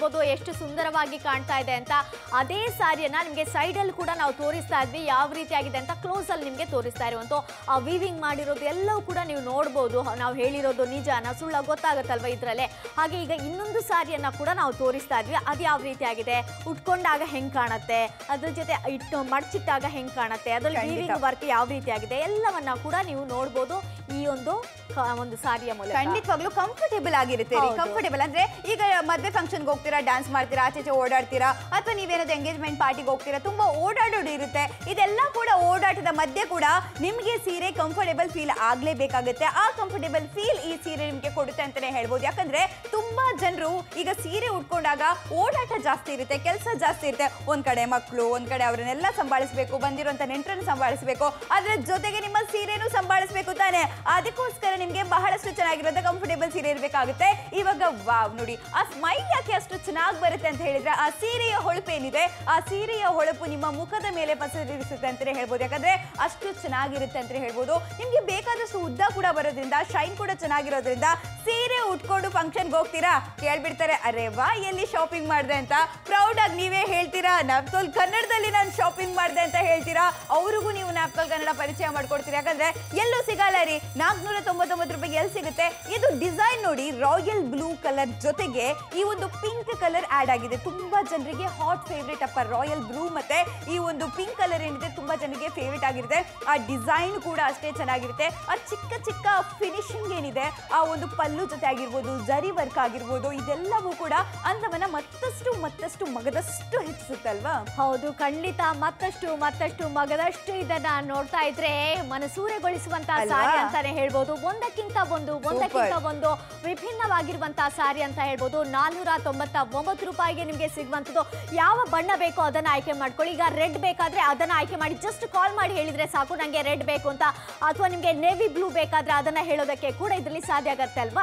ನೋಡ್ಬೋದು ಎಷ್ಟು ಸುಂದರವಾಗಿ ಕಾಣ್ತಾ ಇದೆ ಅಂತ ಅದೇ ಸಾರಿಯನ್ನ ನಿಮಗೆ ಸೈಡಲ್ಲಿ ಕೂಡ ನಾವು ತೋರಿಸ್ತಾ ಇದ್ವಿ ಯಾವ ರೀತಿಯಾಗಿದೆ ಅಂತ ಕ್ಲೋಸ್ ಅಲ್ಲಿ ನಿಮಗೆ ತೋರಿಸ್ತಾ ಇರುವಂತ ಆ ವೀವಿಂಗ್ ಮಾಡಿರೋದು ಎಲ್ಲವೂ ಕೂಡ ನೀವು ನೋಡ್ಬೋದು ನಾವು ಹೇಳಿರೋದು ನಿಜನ ಸುಳ್ಳ ಗೊತ್ತಾಗುತ್ತಲ್ವ ಇದ್ರಲ್ಲೇ ಹಾಗೆ ಈಗ ಇನ್ನೊಂದು ಸಾರಿಯನ್ನ ಕೂಡ ನಾವು ತೋರಿಸ್ತಾ ಇದ್ವಿ ಅದು ಯಾವ ರೀತಿಯಾಗಿದೆ ಉಟ್ಕೊಂಡಾಗ ಹೆಂಗ್ ಕಾಣತ್ತೆ ಅದ್ರ ಜೊತೆ ಇಟ್ಟು ಮಡ್ಚಿಟ್ಟಾಗ ಹೆಂಗ್ ಕಾಣತ್ತೆ ಅದ್ರಲ್ಲಿ ಖಂಡಿತ. ವೀವಿಂಗ್ ವರ್ಕ್ ಯಾವ ರೀತಿಯಾಗಿದೆ ಎಲ್ಲವನ್ನ ಕೂಡ ನೀವು ನೋಡ್ಬೋದು ಈ ಒಂದು ಕ- ಒಂದು ಸಾರಿಯ ಮೂಲಕ ಖಂಡಿತವಾಗ್ಲೂ ಕಂಫರ್ಟೇಬಲ್ ಆಗಿರುತ್ತೆ ಹೌದು. ಕಂಫರ್ಟೇಬಲ್ ಅಂದ್ರೆ ಈಗ ಮದ್ವೆ ಫಂಕ್ಷನ್ಗೆ ಹೋಗ್ತೀರಾ ಡ್ಯಾನ್ಸ್ ಮಾಡ್ತೀರಾ ಆಚೆ ಈಚೆ ಓಡಾಡ್ತೀರಾ ಅಥವಾ ನೀವೇನಾದ್ರು ಎಂಗೇಜ್ಮೆಂಟ್ ಪಾರ್ಟಿಗೆ ಹೋಗ್ತೀರಾ ತುಂಬಾ ಓಡಾಡೋದು ಇರುತ್ತೆ ಇದೆಲ್ಲ ಕೂಡ ಓಡಾಟದ ಮಧ್ಯೆ ಕೂಡ ನಿಮಗೆ ಸೀರೆ ಕಂಫರ್ಟೇಬಲ್ ಫೀಲ್ ಆಗ್ಲೇಬೇಕಾಗುತ್ತೆ ಆ ಕಂಫರ್ಟೇಬಲ್ ಫೀಲ್ ಈ ಸೀರೆ ನಿಮಗೆ ಕೊಡುತ್ತೆ ಅಂತಾನೆ ಹೇಳ್ಬೋದು ಯಾಕಂದ್ರೆ ತುಂಬಾ ಜನರು ಈಗ ಸೀರೆ ಉಟ್ಕೊಂಡಾಗ ಓಡಾಟ ಜಾಸ್ತಿ ಇರುತ್ತೆ ಕೆಲಸ ಜಾಸ್ತಿ ಇರುತ್ತೆ ಒಂದ್ ಕಡೆ ಮಕ್ಕಳು ಒಂದ್ ಕಡೆ ಅವರನ್ನೆಲ್ಲ ಸಂಭಾಳಿಸ್ಬೇಕು ಬಂದಿರುವಂತ ನೆಂಟರನ್ನು ಸಂಭಾಳಿಸ್ಬೇಕು ಅದ್ರ ಜೊತೆಗೆ ನಿಮ್ಮ ಸೀರೆನೂ ಸಂಭಾಳಿಸ್ಬೇಕು ತಾನೆ ಅದಕ್ಕೋಸ್ಕರ ನಿಮ್ಗೆ ಬಹಳಷ್ಟು ಚೆನ್ನಾಗಿರೋಂಥ ಕಂಫರ್ಟೇಬಲ್ ಸೀರೆ ಇರಬೇಕಾಗುತ್ತೆ ಇವಾಗ ವಾವ್ ನೋಡಿ ಆ ಸ್ಮೈಲ್ ಯಾಕೆ ಅಷ್ಟು ಚೆನ್ನಾಗಿ ಬರುತ್ತೆ ಅಂತ ಹೇಳಿದ್ರೆ ಆ ಸೀರೆಯ ಹೊಳಪು ಏನಿದೆ ಆ ಸೀರೆಯ ಹೊಳಪು ನಿಮ್ಮ ಮುಖದ ಮೇಲೆ ಪಸರಿಸುತ್ತೆ ಅಂತಾನೆ ಹೇಳ್ಬೋದು ಯಾಕಂದ್ರೆ ಅಷ್ಟು ಚೆನ್ನಾಗಿರುತ್ತೆ ಅಂತ ಹೇಳ್ಬೋದು ನಿಮ್ಗೆ ಬೇಕಾದಷ್ಟು ಉದ್ದ ಕೂಡ ಬರೋದ್ರಿಂದ ಶೈನ್ ಕೂಡ ಚೆನ್ನಾಗಿರೋದ್ರಿಂದ ಸೀರೆ ಉಟ್ಕೊಂಡು ಫಂಕ್ಷನ್ಗೆ ಹೋಗ್ತೀರಾ ಕೇಳ್ಬಿಡ್ತಾರೆ ಅರೆ ವಾ ಎಲ್ಲಿ ಶಾಪಿಂಗ್ ಮಾಡಿದೆ ಅಂತ ಪ್ರೌಡ್ ಆಗಿ ನೀವೇ ಹೇಳ್ತೀರಾ ನ್ಯಾಪ್ತೋಲ್ ಕನ್ನಡದಲ್ಲಿ ನಾನು ಶಾಪಿಂಗ್ ಮಾಡಿದೆ ಅಂತ ಹೇಳ್ತೀರಾ ಅವ್ರಿಗೂ ನೀವು ನ್ಯಾಪ್ತೋಲ್ ಕನ್ನಡ ಪರಿಚಯ ಮಾಡ್ಕೊಡ್ತೀರಾ ಯಾಕಂದ್ರೆ ಎಲ್ಲೂ ಸಿಗಲ್ಲ ರೀ ನಾಲ್ಕುನೂರ ತೊಂಬತ್ತೊಂಬತ್ತು ರೂಪಾಯಿಗೆ ಎಲ್ಲಿ ಸಿಗುತ್ತೆ ಇದು ಡಿಸೈನ್ ನೋಡಿ ರಾಯಲ್ ಬ್ಲೂ ಕಲರ್ ಜೊತೆಗೆ ಈ ಒಂದು ಪಿಂಕ್ ಕಲರ್ ಆಡ್ ಆಗಿದೆ ತುಂಬಾ ಜನರಿಗೆ ಹಾಟ್ ಫೇವ್ರೇಟ್ ಅಪ್ಪ ರಾಯಲ್ ಬ್ಲೂ ಮತ್ತೆ ಈ ಒಂದು ಪಿಂಕ್ ಕಲರ್ ಏನಿದೆ ತುಂಬಾ ಜನರಿಗೆ ಫೇವ್ರೇಟ್ ಆಗಿರುತ್ತೆ ಆ ಡಿಸೈನ್ ಕೂಡ ಅಷ್ಟೇ ಚೆನ್ನಾಗಿರುತ್ತೆ ಆ ಚಿಕ್ಕ ಚಿಕ್ಕ ಫಿನಿಶಿಂಗ್ ಏನಿದೆ ಆ ಒಂದು ಪಲ್ಲು ಜೊತೆ ಆಗಿರ್ಬೋದು ಜರಿ ವರ್ಕ್ ಆಗಿರ್ಬೋದು ಇದೆಲ್ಲವೂ ಕೂಡ ಅಂದವನ್ನ ಮತ್ತಷ್ಟು ಮತ್ತಷ್ಟು ಮಗದಷ್ಟು ಹೆಚ್ಚಿಸುತ್ತಲ್ವಾ ಹೌದು ಖಂಡಿತ ಮತ್ತಷ್ಟು ಮತ್ತಷ್ಟು ಮಗದಷ್ಟು ಇದನ್ನ ನೋಡ್ತಾ ಇದ್ರೆ ಮನಸೂರೆಗೊಳಿಸುವಂತ ಅಲ್ವಾ? ಸಾರಿ ಅಂತಾನೆ ಹೇಳ್ಬೋದು ಒಂದಕ್ಕಿಂತ ಒಂದು ಒಂದಕ್ಕಿಂತ ಒಂದು ವಿಭಿನ್ನವಾಗಿರುವಂತಹ ಸಾರಿ ಅಂತ ಹೇಳ್ಬೋದು ನಾಲ್ನೂರ ತೊಂಬತ್ತ ಒಂಬತ್ತು ರೂಪಾಯಿಗೆ ನಿಮಗೆ ಸಿಗುವಂಥದ್ದು ಯಾವ ಬಣ್ಣ ಬೇಕೋ ಅದನ್ನ ಆಯ್ಕೆ ಮಾಡ್ಕೊಳ್ಳಿ ಈಗ ರೆಡ್ ಬೇಕಾದ್ರೆ ಅದನ್ನ ಆಯ್ಕೆ ಮಾಡಿ ಜಸ್ಟ್ ಕಾಲ್ ಮಾಡಿ ಹೇಳಿದ್ರೆ ಸಾಕು ನಂಗೆ ರೆಡ್ ಬೇಕು ಅಂತ ಅಥವಾ ನಿಮಗೆ ನೇವಿ ಬ್ಲೂ ಬೇಕಾದ್ರೆ ಅದನ್ನ ಹೇಳೋದಕ್ಕೆ ಕೂಡ ಇದರಲ್ಲಿ ಸಾಧ್ಯ ಆಗತ್ತೆ ಅಲ್ವಾ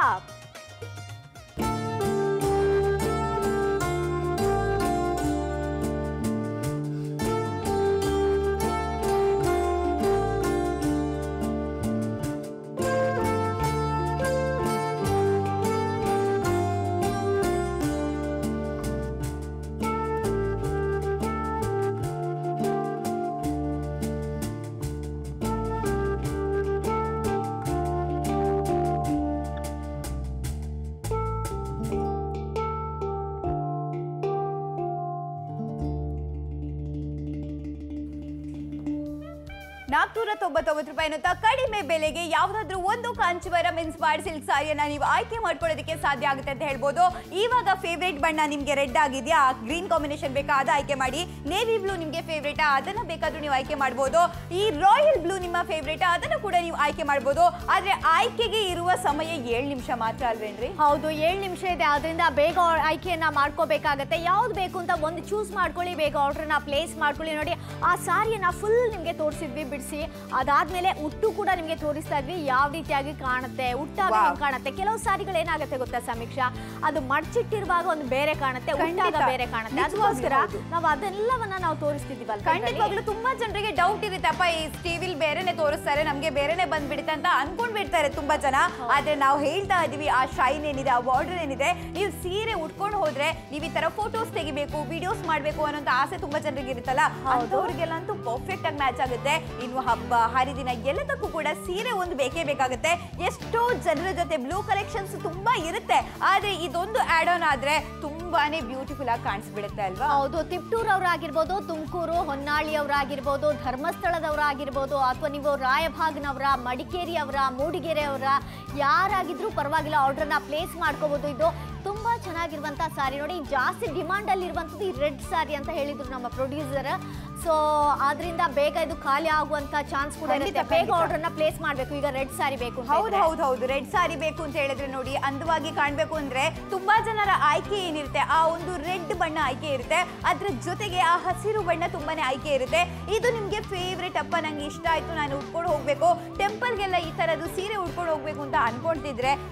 ನಾಲ್ಕುನೂರ ತೊಂಬತ್ತೊಂಬತ್ತು ರೂಪಾಯಿ ಅನ್ನುತ್ತಾ ಕಡಿಮೆ ಬೆಲೆಗೆ ಯಾವುದಾದ್ರೂ ಒಂದು ಕಾಂಚಿವರಂ ಇನ್ಸ್ಪೈರ್ಡ್ ಸಿಲ್ಕ್ ಸಾರಿಯನ್ನ ನೀವು ಆಯ್ಕೆ ಮಾಡ್ಕೊಳ್ಳೋದಕ್ಕೆ ಸಾಧ್ಯ ಆಗುತ್ತೆ ಅಂತ ಹೇಳ್ಬೋದು ಇವಾಗ ಫೇವ್ರೇಟ್ ಬಣ್ಣ ನಿಮಗೆ ರೆಡ್ ಆಗಿದೆಯಾ ಗ್ರೀನ್ ಕಾಂಬಿನೇಷನ್ ಬೇಕಾ ಅದು ಆಯ್ಕೆ ಮಾಡಿ ನೇವಿ ಬ್ಲೂ ನಿಮಗೆ ಫೇವ್ರೇಟಾ ಅದನ್ನ ಬೇಕಾದ್ರೂ ನೀವು ಆಯ್ಕೆ ಮಾಡ್ಬೋದು ಈ ರಾಯಲ್ ಬ್ಲೂ ನಿಮ್ಮ ಫೇವ್ರೇಟಾ ಅದನ್ನು ಕೂಡ ನೀವು ಆಯ್ಕೆ ಮಾಡ್ಬೋದು ಆದ್ರೆ ಆಯ್ಕೆಗೆ ಇರುವ ಸಮಯ ಏಳು ನಿಮಿಷ ಮಾತ್ರ ಅಲ್ವೇನ್ರಿ ಹೌದು ಏಳು ನಿಮಿಷ ಇದೆ ಅದರಿಂದ ಬೇಗ ಆ- ಆಯ್ಕೆಯನ್ನ ಮಾಡ್ಕೋಬೇಕಾಗತ್ತೆ ಯಾವ್ದು ಬೇಕು ಅಂತ ಒಂದು ಚೂಸ್ ಮಾಡ್ಕೊಳ್ಳಿ ಬೇಗ ಆರ್ಡ್ರನ್ನ ಪ್ಲೇಸ್ ಮಾಡ್ಕೊಳ್ಳಿ ನೋಡಿ ಆ ಸಾರಿಯನ್ನ ಫುಲ್ ನಿಮಗೆ ತೋರಿಸಿದ್ವಿ ಬಿಡಿಸಿ ಅದಾದ್ಮೇಲೆ ಉಟ್ಟು ಕೂಡ ನಿಮಗೆ ತೋರಿಸ್ತಾ ಇದ್ವಿ ಯಾವ ರೀತಿಯಾಗಿ ಕಾಣುತ್ತೆ ಉಟ್ಟಾಗ Wow. ಹೆಂಗ್ ಕಾಣುತ್ತೆ ಕೆಲವು ಸಾರಿಗಳು ಏನಾಗುತ್ತೆ ಗೊತ್ತಾ ಸಮೀಕ್ಷಾ ಅದು ಮಡ್ಚಿಟ್ಟಿರುವಾಗ ಒಂದು ಬೇರೆ ಕಾಣುತ್ತೆ ಉಟ್ಟಾಗ ಖಂಡಿತ. ಬೇರೆ ಕಾಣುತ್ತೆ ನಿಜವಾಗ್ಲೂ ಅದಕ್ಕೋಸ್ಕರ ಹೌದು. ನಾವು ಅದೆಲ್ಲವನ್ನ ನಾವು ತೋರಿಸ್ತಿದ್ದೀವಲ್ಲ ಖಂಡಿತವಾಗ್ಲೂ ತುಂಬಾ ಜನರಿಗೆ ಡೌಟ್ ಇರುತ್ತೆ ಅಪ್ಪ ಈ ಟಿವಿಲ್ ಬೇರೆನೆ ತೋರಿಸ್ತಾರೆ ನಮ್ಗೆ ಬೇರೆನೆ ಬಂದ್ಬಿಡುತ್ತೆ ಅಂತ ಅನ್ಕೊಂಡ್ ಬಿಡ್ತಾರೆ ತುಂಬಾ ಜನ ಆದ್ರೆ ನಾವು ಹೇಳ್ತಾ ಇದೀವಿ ಆ ಶೈನ್ ಏನಿದೆ ಆ ಬಾರ್ಡರ್ ಏನಿದೆ ನೀವು ಸೀರೆ ಉಟ್ಕೊಂಡು ಹೋದ್ರೆ ನೀವು ಈ ತರ ಫೋಟೋಸ್ ತೆಗಿಬೇಕು ವಿಡಿಯೋಸ್ ಮಾಡ್ಬೇಕು ಅನ್ನೋಂತ ಆಸೆ ತುಂಬಾ ಜನರಿಗೆ ಇರುತ್ತಲ್ಲ ಅಂತವ್ರಿಗೆಲ್ಲ ಅಂತೂ ಪರ್ಫೆಕ್ಟ್ ಆಗಿ ಮ್ಯಾಚ್ ಆಗುತ್ತೆ ಇನ್ನು ಹಬ್ಬ ಹರಿದಿನ ಎಲ್ಲದಕ್ಕೂ ಕೂಡ ಸೀರೆ ಒಂದು ಬೇಕೇ ಬೇಕಾಗುತ್ತೆ ಎಷ್ಟೋ ಜನರ ಜೊತೆ ಬ್ಲೂ ಕಲೆಕ್ಷನ್ಸ್ ತುಂಬಾ ಇರುತ್ತೆ ಆದ್ರೆ ಇದೊಂದು ಆಡ್ ಆನ್ ಆದ್ರೆ ತುಂಬಾನೇ ಬ್ಯೂಟಿಫುಲ್ ಆಗಿ ಕಾಣಿಸ್ಬಿಡುತ್ತೆ ಅಲ್ವಾ ಹೌದು ತಿಪ್ಟೂರ್ ಅವರಾಗಿರ್ಬೋದು ತುಮಕೂರು ಹೊನ್ನಾಳಿ ಅವರಾಗಿರ್ಬೋದು ಧರ್ಮಸ್ಥಳದವರಾಗಿರ್ಬೋದು ಅಥವಾ ನೀವು ರಾಯಭಾಗ್ನವರ ಮಡಿಕೇರಿ ಅವರ ಮೂಡಿಗೆರೆ ಅವರ ಯಾರಾಗಿದ್ರೂ ಪರವಾಗಿಲ್ಲ ಆರ್ಡ್ರನ್ನ ಪ್ಲೇಸ್ ಮಾಡ್ಕೋಬಹುದು ಇದು ತುಂಬಾ ಚೆನ್ನಾಗಿರುವಂತ ಸಾರಿ ನೋಡಿ ಜಾಸ್ತಿ ಡಿಮಾಂಡ್ ಅಲ್ಲಿ ಇರುವಂತದ್ದು ಈ ರೆಡ್ ಸಾರಿ ಅಂತ ಹೇಳಿದ್ರು ನಮ್ಮ ಪ್ರೊಡ್ಯೂಸರ್ ಸೊ ಆದ್ರಿಂದ ಬೇಗ ಇದು ಖಾಲಿ ಆಗುವಂತ ಚಾನ್ಸ್ ಕೂಡ ಖಂಡಿತ, ಇರುತ್ತೆ ಬೇಗ ಖಂಡಿತ. ಆರ್ಡ್ರನ್ನ ಪ್ಲೇಸ್ ಮಾಡ್ಬೇಕು ಈಗ ರೆಡ್ ಸಾರಿ ಬೇಕು ಅಂತ ಹೌದು ಇದ್ರೆ. ಹೌದು ಹೌದು ರೆಡ್ ಸಾರಿ ಬೇಕು ಅಂತ ಹೇಳಿದ್ರೆ ನೋಡಿ ಅಂದವಾಗಿ ಕಾಣ್ಬೇಕು ಅಂದ್ರೆ ತುಂಬಾ ಜನರ ಆಯ್ಕೆ ಏನಿರುತ್ತೆ ಆ ಒಂದು ರೆಡ್ ಬಣ್ಣ ಆಯ್ಕೆ ಇರುತ್ತೆ ಅದ್ರ ಜೊತೆಗೆ ಆ ಹಸಿರು ಬಣ್ಣ ತುಂಬಾನೇ ಆಯ್ಕೆ ಇರುತ್ತೆ ಇದು ನಿಮ್ಗೆ ಫೇವ್ರೆಟ್ ಅಪ್ಪ ನಂಗೆ ಇಷ್ಟ ಆಯ್ತು ನಾನು ಉಟ್ಕೊಂಡು ಹೋಗ್ಬೇಕು ಟೆಂಪಲ್ಗೆಲ್ಲ ಈ ತರದ್ದು ಸೀರೆ ಉಟ್ಕೊಂಡು ಹೋಗ್ಬೇಕು ಅಂತ ಅನ್ಕೊಂತಿದ್ರೆ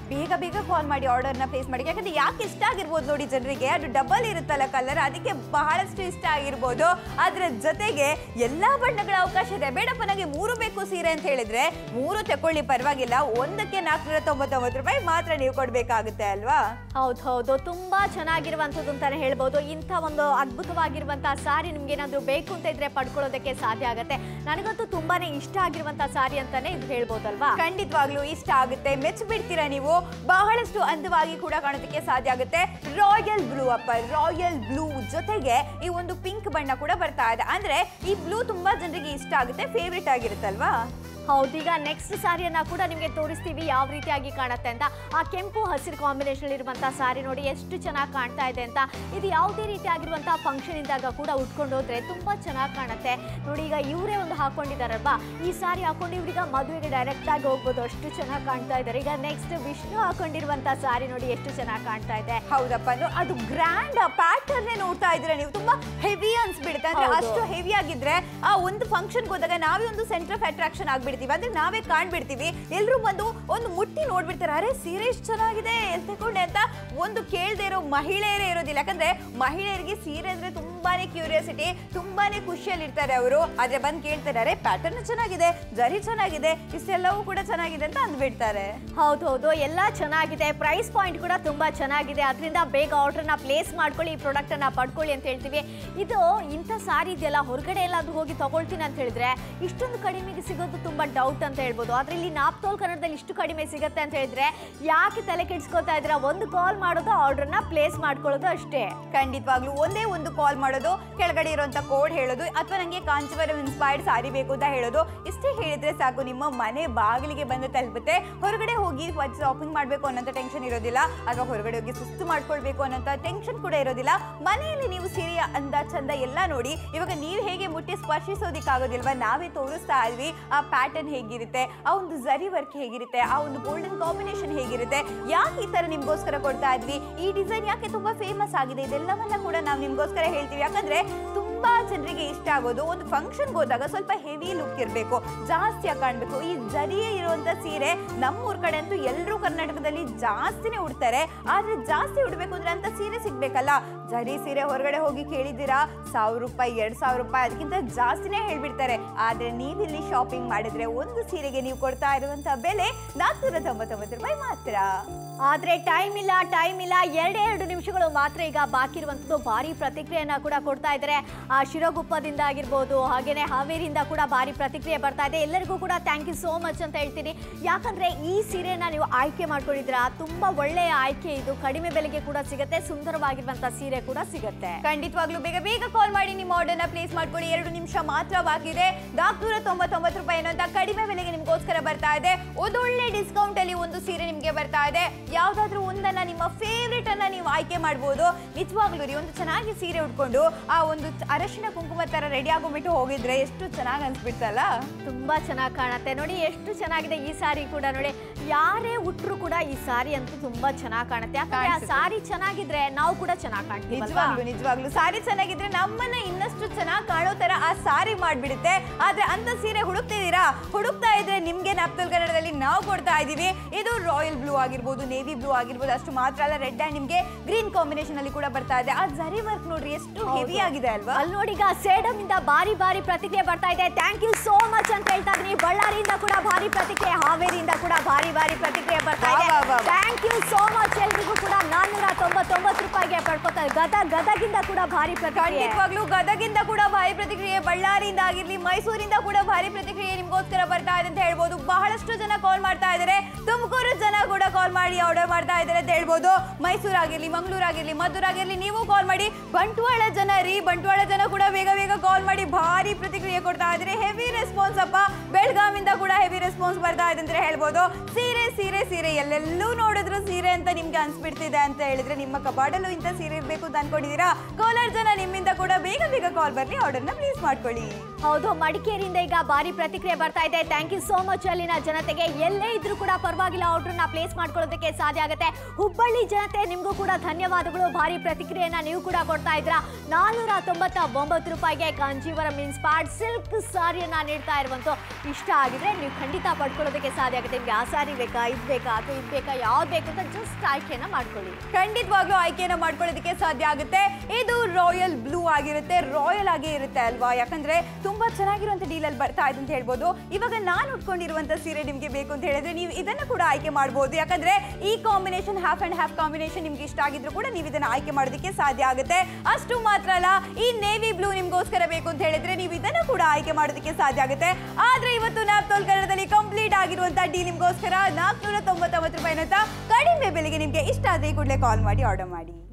ಬೇಗ ಬೇಗ ಕಾಲ್ ಮಾಡಿ ಆರ್ಡರ್ನ ಪ್ಲೇಸ್ ಮಾಡಿ ಯಾಕಂದ್ರೆ ಯಾಕೆ ಇಷ್ಟ ಆಗಿರ್ಬೋದು ನೋಡಿ ಜನರಿಗೆ ಅದು ಡಬಲ್ ಇರುತ್ತಲ್ಲ ಕಲರ್ ಅದಕ್ಕೆ ಬಹಳಷ್ಟು ಇಷ್ಟ ಆಗಿರ್ಬೋದು ಅದ್ರ ಜೊತೆಗೆ ಎಲ್ಲಾ ಬಣ್ಣಗಳ ಅವಕಾಶ ಇದೆ ಬೇಡಪ್ಪ ನನಗೆ ಮೂರು ಬೇಕು ಸೀರೆ ಅಂತ ಹೇಳಿದ್ರೆ ಮೂರು ತಕೊಳ್ಳಿ ಪರವಾಗಿಲ್ಲ ಒಂದಕ್ಕೆ ನಾಲ್ಕುನೂರ ತೊಂಬತ್ತೊಂಬತ್ತು ರೂಪಾಯಿ ಮಾತ್ರ ನೀವು ಕೊಡ್ಬೇಕಾಗುತ್ತೆ ಅಲ್ವಾ ಹೌದು ಹೌದು ತುಂಬಾ ಚೆನ್ನಾಗಿರುವಂಥದ್ದು ಅಂತಾನೆ ಹೇಳ್ಬೋದು ಇಂಥ ಒಂದು ಅದ್ಭುತವಾಗಿರುವಂತಹ ಸಾರಿ ನಿಮ್ಗೆ ಏನಾದ್ರು ಬೇಕು ಅಂತ ಇದ್ರೆ ಪಡ್ಕೊಳ್ಳೋದಕ್ಕೆ ಸಾಧ್ಯ ಆಗುತ್ತೆ ನನಗಂತೂ ತುಂಬಾನೇ ಇಷ್ಟ ಆಗಿರುವಂತಹ ಸಾರಿ ಅಂತಾನೆ ಇದು ಹೇಳ್ಬೋದಲ್ವಾ ಖಂಡಿತವಾಗ್ಲೂ ಇಷ್ಟ ಆಗುತ್ತೆ ಮೆಚ್ಚಿ ಬಿಡ್ತೀರಾ ನೀವು ಬಹಳಷ್ಟು ಅಂದವಾಗಿ ಕೂಡ ಕಾಣೋದಕ್ಕೆ ಸಾಧ್ಯ ಆಗುತ್ತೆ ರಾಯಲ್ ಬ್ಲೂ ಅಪ್ಪ ರಾಯಲ್ ಬ್ಲೂ ಜೊತೆಗೆ ಈ ಒಂದು ಪಿಂಕ್ ಬಣ್ಣ ಕೂಡ ಬರ್ತಾ ಇದೆ ಅಂದ್ರೆ ಈ ಬ್ಲೂ ತುಂಬಾ ಜನರಿಗೆ ಇಷ್ಟ ಆಗುತ್ತೆ ಫೇವ್ರೇಟ್ ಆಗಿರುತ್ತಲ್ವಾ ಹೌದು ಈಗ ನೆಕ್ಸ್ಟ್ ಸಾರಿಯನ್ನ ಕೂಡ ನಿಮಗೆ ತೋರಿಸ್ತೀವಿ ಯಾವ ರೀತಿಯಾಗಿ ಕಾಣುತ್ತೆ ಅಂತ ಆ ಕೆಂಪು ಹಸಿರು ಕಾಂಬಿನೇಷನ್ ಇರುವಂತಹ ಸಾರಿ ನೋಡಿ ಎಷ್ಟು ಚೆನ್ನಾಗಿ ಕಾಣ್ತಾ ಇದೆ ಅಂತ ಇದು ಯಾವುದೇ ರೀತಿಯಾಗಿರುವಂತಹ ಫಂಕ್ಷನ್ ಇದ್ದಾಗ ಕೂಡ ಉಟ್ಕೊಂಡು ಹೋದ್ರೆ ತುಂಬಾ ಚೆನ್ನಾಗಿ ಕಾಣುತ್ತೆ ನೋಡಿ ಈಗ ಇವರೇ ಒಂದು ಹಾಕೊಂಡಿದಾರಲ್ವಾ ಈ ಸಾರಿ ಹಾಕೊಂಡು ಇವ್ರೀಗ ಮದುವೆಗೆ ಡೈರೆಕ್ಟ್ ಆಗಿ ಹೋಗ್ಬೋದು ಅಷ್ಟು ಚೆನ್ನಾಗಿ ಕಾಣ್ತಾ ಇದ್ದಾರೆ ಈಗ ನೆಕ್ಸ್ಟ್ ವಿಷ್ಣು ಹಾಕೊಂಡಿರುವಂತಹ ಸಾರಿ ನೋಡಿ ಎಷ್ಟು ಚೆನ್ನಾಗಿ ಕಾಣ್ತಾ ಇದೆ ಹೌದಪ್ಪ ಅದು- ಅದು ಗ್ರ್ಯಾಂಡ್ ಪ್ಯಾಟರ್ನ್ ನೋಡ್ತಾ ಇದ್ರೆ ನೀವು ತುಂಬಾ ಹೆವಿ ಅನ್ಸ್ಬಿಡುತ್ತೆ ಅಂದ್ರೆ ಹೌದು. ಅಷ್ಟು ಹೆವಿ ಆಗಿದ್ರೆ ಆ ಒಂದು ಫಂಕ್ಷನ್ ಹೋದಾಗ ನಾವೇ ಒಂದು ಸೆಂಟರ್ ಆಫ್ ಅಟ್ರಾಕ್ಷನ್ ಆಗ್ಬಿಡ್ತೀವಿ ಅಂದ್ರೆ ನಾವೇ ಕಾಣ್ಬಿಡ್ತೀವಿ ಎಲ್ರು ಬಂದು ಒಂದು ಮುಟ್ಟಿ ನೋಡ್ಬಿಡ್ತಾರೆ ಅರೆ ಸೀರೆ ಎಷ್ಟು ಚೆನ್ನಾಗಿದೆ ಎಲ್ಲಿ ತಗೊಂಡೆ ಅಂತ ಒಂದು ಕೇಳದೆ ಇರೋ ಮಹಿಳೆಯರೇ ಇರೋದಿಲ್ಲ ಯಾಕಂದ್ರೆ ಮಹಿಳೆಯರಿಗೆ ಸೀರೆ ಅಂದ್ರೆ ತುಂಬಾನೇ ಕ್ಯೂರಿಯಾಸಿಟಿ ತುಂಬಾನೇ ಖುಷಿಯಲ್ಲಿ ಇರ್ತಾರೆ ಅವರು ಆದ್ರೆ ಬಂದು ಕೇಳ್ತಾರೆ ಅರೆ ಪ್ಯಾಟರ್ನ್ ಚೆನ್ನಾಗಿದೆ ಜರಿ ಚೆನ್ನಾಗಿದೆ ಇಷ್ಟೆಲ್ಲವೂ ಕೂಡ ಚೆನ್ನಾಗಿದೆ ಅಂತ ಅಂದ್ಬಿಡ್ತಾರೆ ಹೌದು ಹೌದು ಎಲ್ಲ ಚೆನ್ನಾಗಿದೆ ಪ್ರೈಸ್ ಪಾಯಿಂಟ್ ಕೂಡ ತುಂಬಾ ಚೆನ್ನಾಗಿದೆ ಅದರಿಂದ ಬೇಗ ಆರ್ಡರ್ನ ಪ್ಲೇಸ್ ಮಾಡ್ಕೊಳ್ಳಿ ಈ ಪ್ರಾಡಕ್ಟ್ ಅನ್ನ ಪಡ್ಕೊಳ್ಳಿ ಅಂತ ಹೇಳ್ತೀವಿ ಇದು ಇಂಥ ಸಾರಿ ಇದೆಯಲ್ಲ ಹೊರಗಡೆ ಎಲ್ಲಾದ್ರೂ ಹೋಗಿ ತಗೊಳ್ತೀನಿ ಅಂತ ಹೇಳಿದ್ರೆ ಇಷ್ಟೊಂದು ಕಡಿಮೆಗೆ ಸಿಗೋದು ತುಂಬಾ ಡೌಟ್ ಅಂತ ಹೇಳ್ಬೋದು ಆದ್ರೆ ಇಲ್ಲಿ ನಾಪ್ತೋಲ್ ಕನ್ನಡದಲ್ಲಿ ಇಷ್ಟು ಕಡಿಮೆ ಸಿಗುತ್ತೆ ಅಂತ ಹೇಳಿದ್ರೆ ಯಾಕೆ ತಲೆ ಕೆಡ್ಸ್ಕೊತಾ ಇದ್ದೀರಾ ಒಂದು ಕಾಲ್ ಮಾಡೋದು ಆರ್ಡರ್ನ ಪ್ಲೇಸ್ ಮಾಡ್ಕೊಳ್ಳೋದು ಅಷ್ಟೇ ಖಂಡಿತವಾಗ್ಲೂ ಒಂದೇ ಒಂದು ಕಾಲ್ ಮಾಡೋದು ಕೆಳಗಡೆ ಇರುವಂತ ಕೋಡ್ ಹೇಳೋದು ಅಥವಾ ನನಗೆ ಕಾಂಚಿವರಂ ಇನ್ಸ್ಪೈರ್ಡ್ ಸಾರಿ ಬೇಕು ಅಂತ ಹೇಳೋದು ಇಷ್ಟೇ ಹೇಳಿದ್ರೆ ಸಾಕು ನಿಮ್ಮ ಮನೆ ಬಾಗಿಲಿಗೆ ಬಂದು ತಲುಪುತ್ತೆ ಹೊರಗಡೆ ಹೋಗಿ ಶಾಪಿಂಗ್ ಮಾಡಬೇಕು ಅನ್ನೋಂಥ ಟೆನ್ಷನ್ ಇರೋದಿಲ್ಲ ಅಥವಾ ಹೊರಗಡೆ ಹೋಗಿ ಸುಸ್ತು ಮಾಡ್ಕೊಳ್ಬೇಕು ಅನ್ನೋಂಥ ಟೆನ್ಷನ್ ಕೂಡ ಇರೋದಿಲ್ಲ ಮನೆಯಲ್ಲಿ ನೀವು ಸೀರೆಯ ಅಂದ ಚಂದ ಎಲ್ಲ ನೋಡಿ ಇವಾಗ ನೀವು ಹೇಗೆ ಮುಟ್ಟಿ ಸ್ಪರ್ಶಿಸೋದಿಕ್ಕಾಗೋದಿಲ್ವಾ ನಾವೇ ತೋರಿಸ್ತಾ ಇದ್ವಿ ಆ ಪ್ಯಾಟರ್ನ್ ಹೇಗಿರುತ್ತೆ ಆ ಒಂದು ಜರಿ ವರ್ಕ್ ಹೇಗಿರುತ್ತೆ ಆ ಒಂದು ಗೋಲ್ಡನ್ ಕಾಂಬಿನೇಷನ್ ಹೇಗಿರುತ್ತೆ ಯಾಕೆ ಈ ತರ ನಿಮ್ಗೋಸ್ಕರ ಕೊಡ್ತಾ ಇದ್ವಿ ಈ ಡಿಸೈನ್ ಯಾಕೆ ತುಂಬಾ ಫೇಮಸ್ ಆಗಿದೆ ಇದೆಲ್ಲವನ್ನ ಕೂಡ ನಾವು ನಿಮ್ಗೋಸ್ಕರ ಹೇಳ್ತೀವಿ ಯಾಕಂದ್ರೆ ತುಂಬಾ ಜನರಿಗೆ ಇಷ್ಟ ಆಗೋದು ಒಂದು ಫಂಕ್ಷನ್ಗೆ ಹೋದಾಗ ಸ್ವಲ್ಪ ಹೆವಿ ಲುಕ್ ಇರಬೇಕು ಜಾಸ್ತಿಯಾಗಿ ಕಾಣಬೇಕು ಈ ಜರಿಯೇ ಇರುವಂತ ಸೀರೆ ನಮ್ಮೂರ್ ಕಡೆ ಅಂತೂ ಎಲ್ಲರೂ ಕರ್ನಾಟಕದಲ್ಲಿ ಜಾಸ್ತಿನೇ ಉಡ್ತಾರೆ ಆದ್ರೆ ಜಾಸ್ತಿ ಉಡ್ಬೇಕು ಅಂದ್ರೆ ಅಂತ ಸೀರೆ ಸಿಗ್ಬೇಕಲ್ಲ ಜರಿ ಸೀರೆ ಹೊರಗಡೆ ಹೋಗಿ ಕೇಳಿದ್ದೀರಾ ಸಾವಿರ ರೂಪಾಯಿ ಎರಡ್ ಸಾವಿರ ರೂಪಾಯಿ ಅದಕ್ಕಿಂತ ಜಾಸ್ತಿನೇ ಹೇಳ್ಬಿಡ್ತಾರೆ ಆದ್ರೆ ನೀವಿಲ್ಲಿ ಶಾಪಿಂಗ್ ಮಾಡಿದ್ರೆ ಒಂದು ಸೀರೆಗೆ ನೀವು ಕೊಡ್ತಾ ಇರುವಂತ ಬೆಲೆ ನಾಲ್ಕುನೂರ ತೊಂಬತ್ತೊಂಬತ್ತು ರೂಪಾಯಿ ಮಾತ್ರ ಆದ್ರೆ ಟೈಮ್ ಇಲ್ಲ ಟೈಮ್ ಇಲ್ಲ ಎರಡೇ ಎರಡು ನಿಮಿಷಗಳು ಮಾತ್ರ ಈಗ ಬಾಕಿ ಇರುವಂಥದ್ದು ಭಾರಿ ಪ್ರತಿಕ್ರಿಯೆಯನ್ನ ಕೂಡ ಕೊಡ್ತಾ ಇದ್ದಾರೆ ಆ ಶಿರೋಗುಪ್ಪದಿಂದ ಆಗಿರ್ಬೋದು ಹಾಗೇನೆ ಹಾವೇರಿಯಿಂದ ಕೂಡ ಭಾರಿ ಪ್ರತಿಕ್ರಿಯೆ ಬರ್ತಾ ಇದೆ ಎಲ್ಲರಿಗೂ ಕೂಡ ಥ್ಯಾಂಕ್ ಯು ಸೋ ಮಚ್ ಅಂತ ಹೇಳ್ತೀನಿ ಯಾಕಂದ್ರೆ ಈ ಸೀರೆನ ನೀವು ಆಯ್ಕೆ ಮಾಡ್ಕೊಂಡಿದ್ದೀರಾ ತುಂಬಾ ಒಳ್ಳೆಯ ಆಯ್ಕೆ ಇದು ಕಡಿಮೆ ಬೆಲೆಗೆ ಕೂಡ ಸಿಗುತ್ತೆ ಸುಂದರವಾಗಿರುವಂತ ಸೀರೆ ಕೂಡ ಸಿಗುತ್ತೆ ಖಂಡಿತವಾಗ್ಲೂ ಬೇಗ ಬೇಗ ಕಾಲ್ ಮಾಡಿ ನಿಮ್ಮ ಆರ್ಡರ್ನ ಪ್ಲೇಸ್ ಮಾಡ್ಕೊಳ್ಳಿ ಎರಡು ನಿಮಿಷ ಮಾತ್ರ ಬಾಕಿ ಇದೆ ನಾಲ್ಕುನೂರ ತೊಂಬತ್ತೊಂಬತ್ತು ರೂಪಾಯಿ ಅನ್ನೋಂಥ ಕಡಿಮೆ ಬೆಲೆಗೆ ನಿಮ್ಗೋಸ್ಕರ ಬರ್ತಾ ಇದೆ ಒಂದೊಳ್ಳೆ ಡಿಸ್ಕೌಂಟ್ ಅಲ್ಲಿ ಒಂದು ಸೀರೆ ನಿಮ್ಗೆ ಬರ್ತಾ ಇದೆ ಯಾವ್ದಾದ್ರೂ ಒಂದನ್ನ ನಿಮ್ಮ ಫೇವ್ರೇಟ್ ಅನ್ನ ನೀವು ಆಯ್ಕೆ ಮಾಡ್ಬೋದು ನಿಜವಾಗ್ಲೂ ರೀ ಒಂದು ಚೆನ್ನಾಗಿ ಸೀರೆ ಉಟ್ಕೊಂಡು ಆ ಒಂದು ಅರಶಿನ ಕುಂಕುಮ ತರ ರೆಡಿ ಆಗೋಗ್ಬಿಟ್ಟು ಹೋಗಿದ್ರೆ ಎಷ್ಟು ಚೆನ್ನಾಗಿ ಅನ್ಸ್ಬಿಡ್ತಲ್ಲ ತುಂಬಾ ಚೆನ್ನಾಗಿ ಕಾಣುತ್ತೆ ನೋಡಿ ಎಷ್ಟು ಚೆನ್ನಾಗಿದೆ ಈ ಸಾರಿ ಕೂಡ ನೋಡಿ ಯಾರೇ ಉಟ್ರು ಕೂಡ ಈ ಸಾರಿ ಅಂತೂ ತುಂಬಾ ಚೆನ್ನಾಗಿ ಕಾಣುತ್ತೆ ಯಾಕಂದ್ರೆ ಆ ಕಾಣ್ಸುತ್ತೆ. ಸಾರಿ ಚೆನ್ನಾಗಿದ್ರೆ ನಾವು ಕೂಡ ಚೆನ್ನಾಗಿ ಕಾಣ್ತೀವಿ ನಿಜವಾಗ್ಲು ನಿಜವಾಗ್ಲು ಸಾರಿ ಚೆನ್ನಾಗಿದ್ರೆ ನಮ್ಮನ್ನ ಇನ್ನಷ್ಟು ಚೆನ್ನಾಗಿ ಕಾಣೋ ತರ ಆ ಸಾರಿ ಮಾಡ್ಬಿಡುತ್ತೆ ಆದ್ರೆ ಅಂತ ಸೀರೆ ಹುಡುಕ್ತಿದ್ದೀರಾ ಹುಡುಕ್ತಾ ಇದ್ರೆ ನಿಮ್ಗೆ ನಾಪ್ತಲ್ ಕನ್ನಡದಲ್ಲಿ ನಾವು ಕೊಡ್ತಾ ಇದೀವಿ ಇದು ರಾಯಲ್ ಬ್ಲೂ ಆಗಿರ್ಬೋದು ನೇವಿ ಬ್ಲೂ ಆಗಿರ್ಬೋದು ಅಷ್ಟು ಮಾತ್ರ ಅಲ್ಲ ರೆಡ್ ಅಂಡ್ ನಿಮ್ಗೆ ಗ್ರೀನ್ ಕಾಂಬಿನೇಷನ್ ಅಲ್ಲಿ ಕೂಡ ಬರ್ತಾ ಇದೆ ಆ ಜರಿ ವರ್ಕ್ ನೋಡ್ರಿ ಎಷ್ಟು ಹೆವಿ ಆಗಿದೆ ಅಲ್ವಾ ಅಲ್ಲಿ ನೋಡಿ ಈಗ ಸೇಡಮ್ ಇಂದ ಬಾರಿ ಬಾರಿ ಪ್ರತಿಕ್ರಿಯೆ ಬರ್ತಾ ಇದೆ ಥ್ಯಾಂಕ್ ಯು ಸೋ ಮಚ್ ಅಂತ ಹೇಳ್ತಾ ಇದೀನಿ ಬಳ್ಳಾರಿಯಿಂದ ಕೂಡ ಭಾರಿ ಪ್ರತಿಕ್ರಿಯೆ ಹಾವೇರಿಯಿಂದ ಕೂಡ ಭಾರಿ ಭಾರಿ ಪ್ರತಿಕ್ರಿಯೆ ಬರ್ತಾ ಇದೆ ವಾ, ವಾ, ವಾ. ಥ್ಯಾಂಕ್ ಯು ಸೋ ಮಚ್ ಎಲ್ರಿಗೂ ಕೂಡ ನಾನ್ನೂರ ತೊಂಬತ್ತೊಂಬತ್ತು ರೂಪಾಯಿಗೆ ಪಡ್ಕೋತಾ ಗದ ಗದಗಿಂದ ಕೂಡ ಭಾರಿ ಪ್ರತಿಕ್ರಿಯೆ ಖಂಡಿತವಾಗ್ಲೂ ಗದಗಿಂದ ಕೂಡ ಭಾರಿ ಪ್ರತಿಕ್ರಿಯೆ ಬಳ್ಳಾರಿಯಿಂದ ಆಗಿರ್ಲಿ ಮೈಸೂರಿಂದ ಕೂಡ ಭಾರಿ ಪ್ರತಿಕ್ರಿಯೆ ನಿಮ್ಗೋಸ್ಕರ ಬರ್ತಾ ಇದೆ ಅಂತ ಹೇಳ್ಬೋದು ಬಹಳಷ್ಟು ಜನ ಕಾಲ್ ಮಾಡ್ತಾ ಇದ್ದಾರೆ ತುಮಕೂರು ಜನ ಕೂಡ ಕಾಲ್ ಮಾಡಿ ಆರ್ಡರ್ ಮಾಡ್ತಾ ಇದ್ದಾರೆ ಅಂತ ಹೇಳ್ಬೋದು ಮೈಸೂರು ಆಗಿರ್ಲಿ ಮಂಗಳೂರು ಆಗಿರ್ಲಿ ಮದ್ದೂರು ಆಗಿರ್ಲಿ ನೀವು ಕಾಲ್ ಮಾಡಿ ಬಂಟ್ವಾಳ ಜನ ರೀ ಬಂಟ್ವಾಳ ಜನ ಕೂಡ ಬೇಗ ಬೇಗ ಕಾಲ್ ಮಾಡಿ ಭಾರಿ ಪ್ರತಿಕ್ರಿಯೆ ಕೊಡ್ತಾ ಇದ್ದಾರೆ ಹೆವಿ ರೆಸ್ಪಾನ್ಸ್ ಅಪ್ಪ ಬೆಳಗಾವಿಂದ ಕೂಡ ಹೆವಿ ರೆಸ್ಪಾನ್ಸ್ ಬರ್ತಾ ಇದೆ ಅಂತ ಹೇಳ್ಬೋದು ಸೀರೆ ಸೀರೆ ಸೀರೆ ಎಲ್ಲೆಲ್ಲೂ ನೋಡಿದ್ರು ಸೀರೆ ಅಂತ ನಿಮ್ಗೆ ಅನ್ಸ್ಬಿಡ್ತಿದೆ ಅಂತ ಹೇಳಿದ್ರೆ ನಿಮ್ಮ ಕಬಾಡಲ್ಲೂ ಇಂಥ ಸೀರೆ ಇರಬೇಕು ಅಂತ ಅನ್ಕೊಂಡಿದ್ದೀರಾ ಕೋಲಾರ ಜನ ನಿಮ್ಮಿಂದ ಕೂಡ ಬೇಗ ಬೇಗ ಕಾಲ್ ಬರ್ಲಿ ಆರ್ಡರ್ನ ಪ್ಲೇಸ್ ಮಾಡ್ಕೊಳ್ಳಿ ಹೌದು ಮಡಿಕೇರಿಯಿಂದ ಈಗ ಭಾರಿ ಪ್ರತಿಕ್ರಿಯೆ ಬರ್ತಾ ಇದೆ ಥ್ಯಾಂಕ್ ಯು ಸೋ ಮಚ್ ಅಲ್ಲಿನ ಜನತೆಗೆ ಎಲ್ಲೇ ಇದ್ರೂ ಕೂಡ ಪರವಾಗಿಲ್ಲ ಆರ್ಡರ್ನ ಪ್ಲೇಸ್ ಮಾಡ್ಕೊಳ್ಳೋದಕ್ಕೆ ಸಾಧ್ಯ ಆಗುತ್ತೆ ಹುಬ್ಬಳ್ಳಿ ಜನತೆ ನಿಮಗೂ ಕೂಡ ಧನ್ಯವಾದಗಳು ಭಾರಿ ಪ್ರತಿಕ್ರಿಯೆಯನ್ನ ನೀವು ಕೂಡ ಕೊಡ್ತಾ ಇದ್ದೀರಾ ನಾನ್ನೂರ ತೊಂಬತ್ತ ಒಂಬತ್ತು ರೂಪಾಯಿಗೆ ಕಾಂಜೀವರಂ ಇನ್ಸ್ಪೈರ್ಡ್ ಸಿಲ್ಕ್ ಸಾರಿಯನ್ನ ನೀಡ್ತಾ ಇರುವಂತ ಇಷ್ಟ ಆಗಿದ್ರೆ ನೀವು ಖಂಡಿತ ಪಡ್ಕೊಳ್ಳೋದಕ್ಕೆ ಸಾಧ್ಯ ಆಗುತ್ತೆ ನಿಮ್ಗೆ ಆ ಸಾರಿ ಬೇಕಾ ಇದು ಬೇಕಾ ಅಥವಾ ಇದು ಬೇಕಾ ಯಾವ್ದು ಬೇಕು ಅಂತ ಜಸ್ಟ್ ಆಯ್ಕೆಯನ್ನ ಮಾಡ್ಕೊಳ್ಳಿ ಖಂಡಿತವಾಗ್ಲೂ ಆಯ್ಕೆಯನ್ನ ಮಾಡ್ಕೊಳ್ಳೋದಕ್ಕೆ ಸಾಧ್ಯ ಆಗುತ್ತೆ ಇದು ರಾಯಲ್ ಬ್ಲೂ ಆಗಿರುತ್ತೆ ರಾಯಲ್ ಆಗಿ ಇರುತ್ತೆ ಅಲ್ವಾ ಯಾಕಂದ್ರೆ ತುಂಬಾ ಚೆನ್ನಾಗಿರುವಂತ ಡೀಲ್ ಅಲ್ಲಿ ಬರ್ತಾ ಇದೆ ಅಂತ ಹೇಳ್ಬೋದು ಇವಾಗ ನಾನು ಉಟ್ಕೊಂಡಿರುವಂತ ಸೀರೆ ನಿಮ್ಗೆ ಬೇಕು ಅಂತ ಹೇಳಿದ್ರೆ ನೀವು ಇದನ್ನ ಕೂಡ ಆಯ್ಕೆ ಮಾಡಬಹುದು ಯಾಕಂದ್ರೆ ಈ combination half and half combination ನಿಮ್ಗೆ ಇಷ್ಟ ಆಗಿದ್ರು ಕೂಡ ನೀವು ಇದನ್ನ ಆಯ್ಕೆ ಮಾಡೋದಕ್ಕೆ ಸಾಧ್ಯ ಆಗುತ್ತೆ ಅಷ್ಟು ಮಾತ್ರ ಅಲ್ಲ ಈ ನೇವಿ ಬ್ಲೂ ನಿಮ್ಗೋಸ್ಕರ ಬೇಕು ಅಂತ ಹೇಳಿದ್ರೆ ನೀವು ಇದನ್ನ ಕೂಡ ಆಯ್ಕೆ ಮಾಡೋದಕ್ಕೆ ಸಾಧ್ಯ ಆಗುತ್ತೆ ಆದ್ರೆ ಇವತ್ತು ನ್ಯಾಪ್ತೋಲ್ ಕನ್ನಡದಲ್ಲಿ ಕಂಪ್ಲೀಟ್ ಆಗಿರುವಂತ ಡೀಲ್ ನಿಮ್ಗೋಸ್ಕರ ನಾಲ್ಕುನೂರ ತೊಂಬತ್ತೊಂಬತ್ತು ರೂಪಾಯಿನಂತ ಕಡಿಮೆ ಬೆಲೆಗೆ ನಿಮ್ಗೆ ಇಷ್ಟ ಆದ್ರೆ ಈ ಕೂಡಲೇ ಕಾಲ್ ಮಾಡಿ ಆರ್ಡರ್ ಮಾಡಿ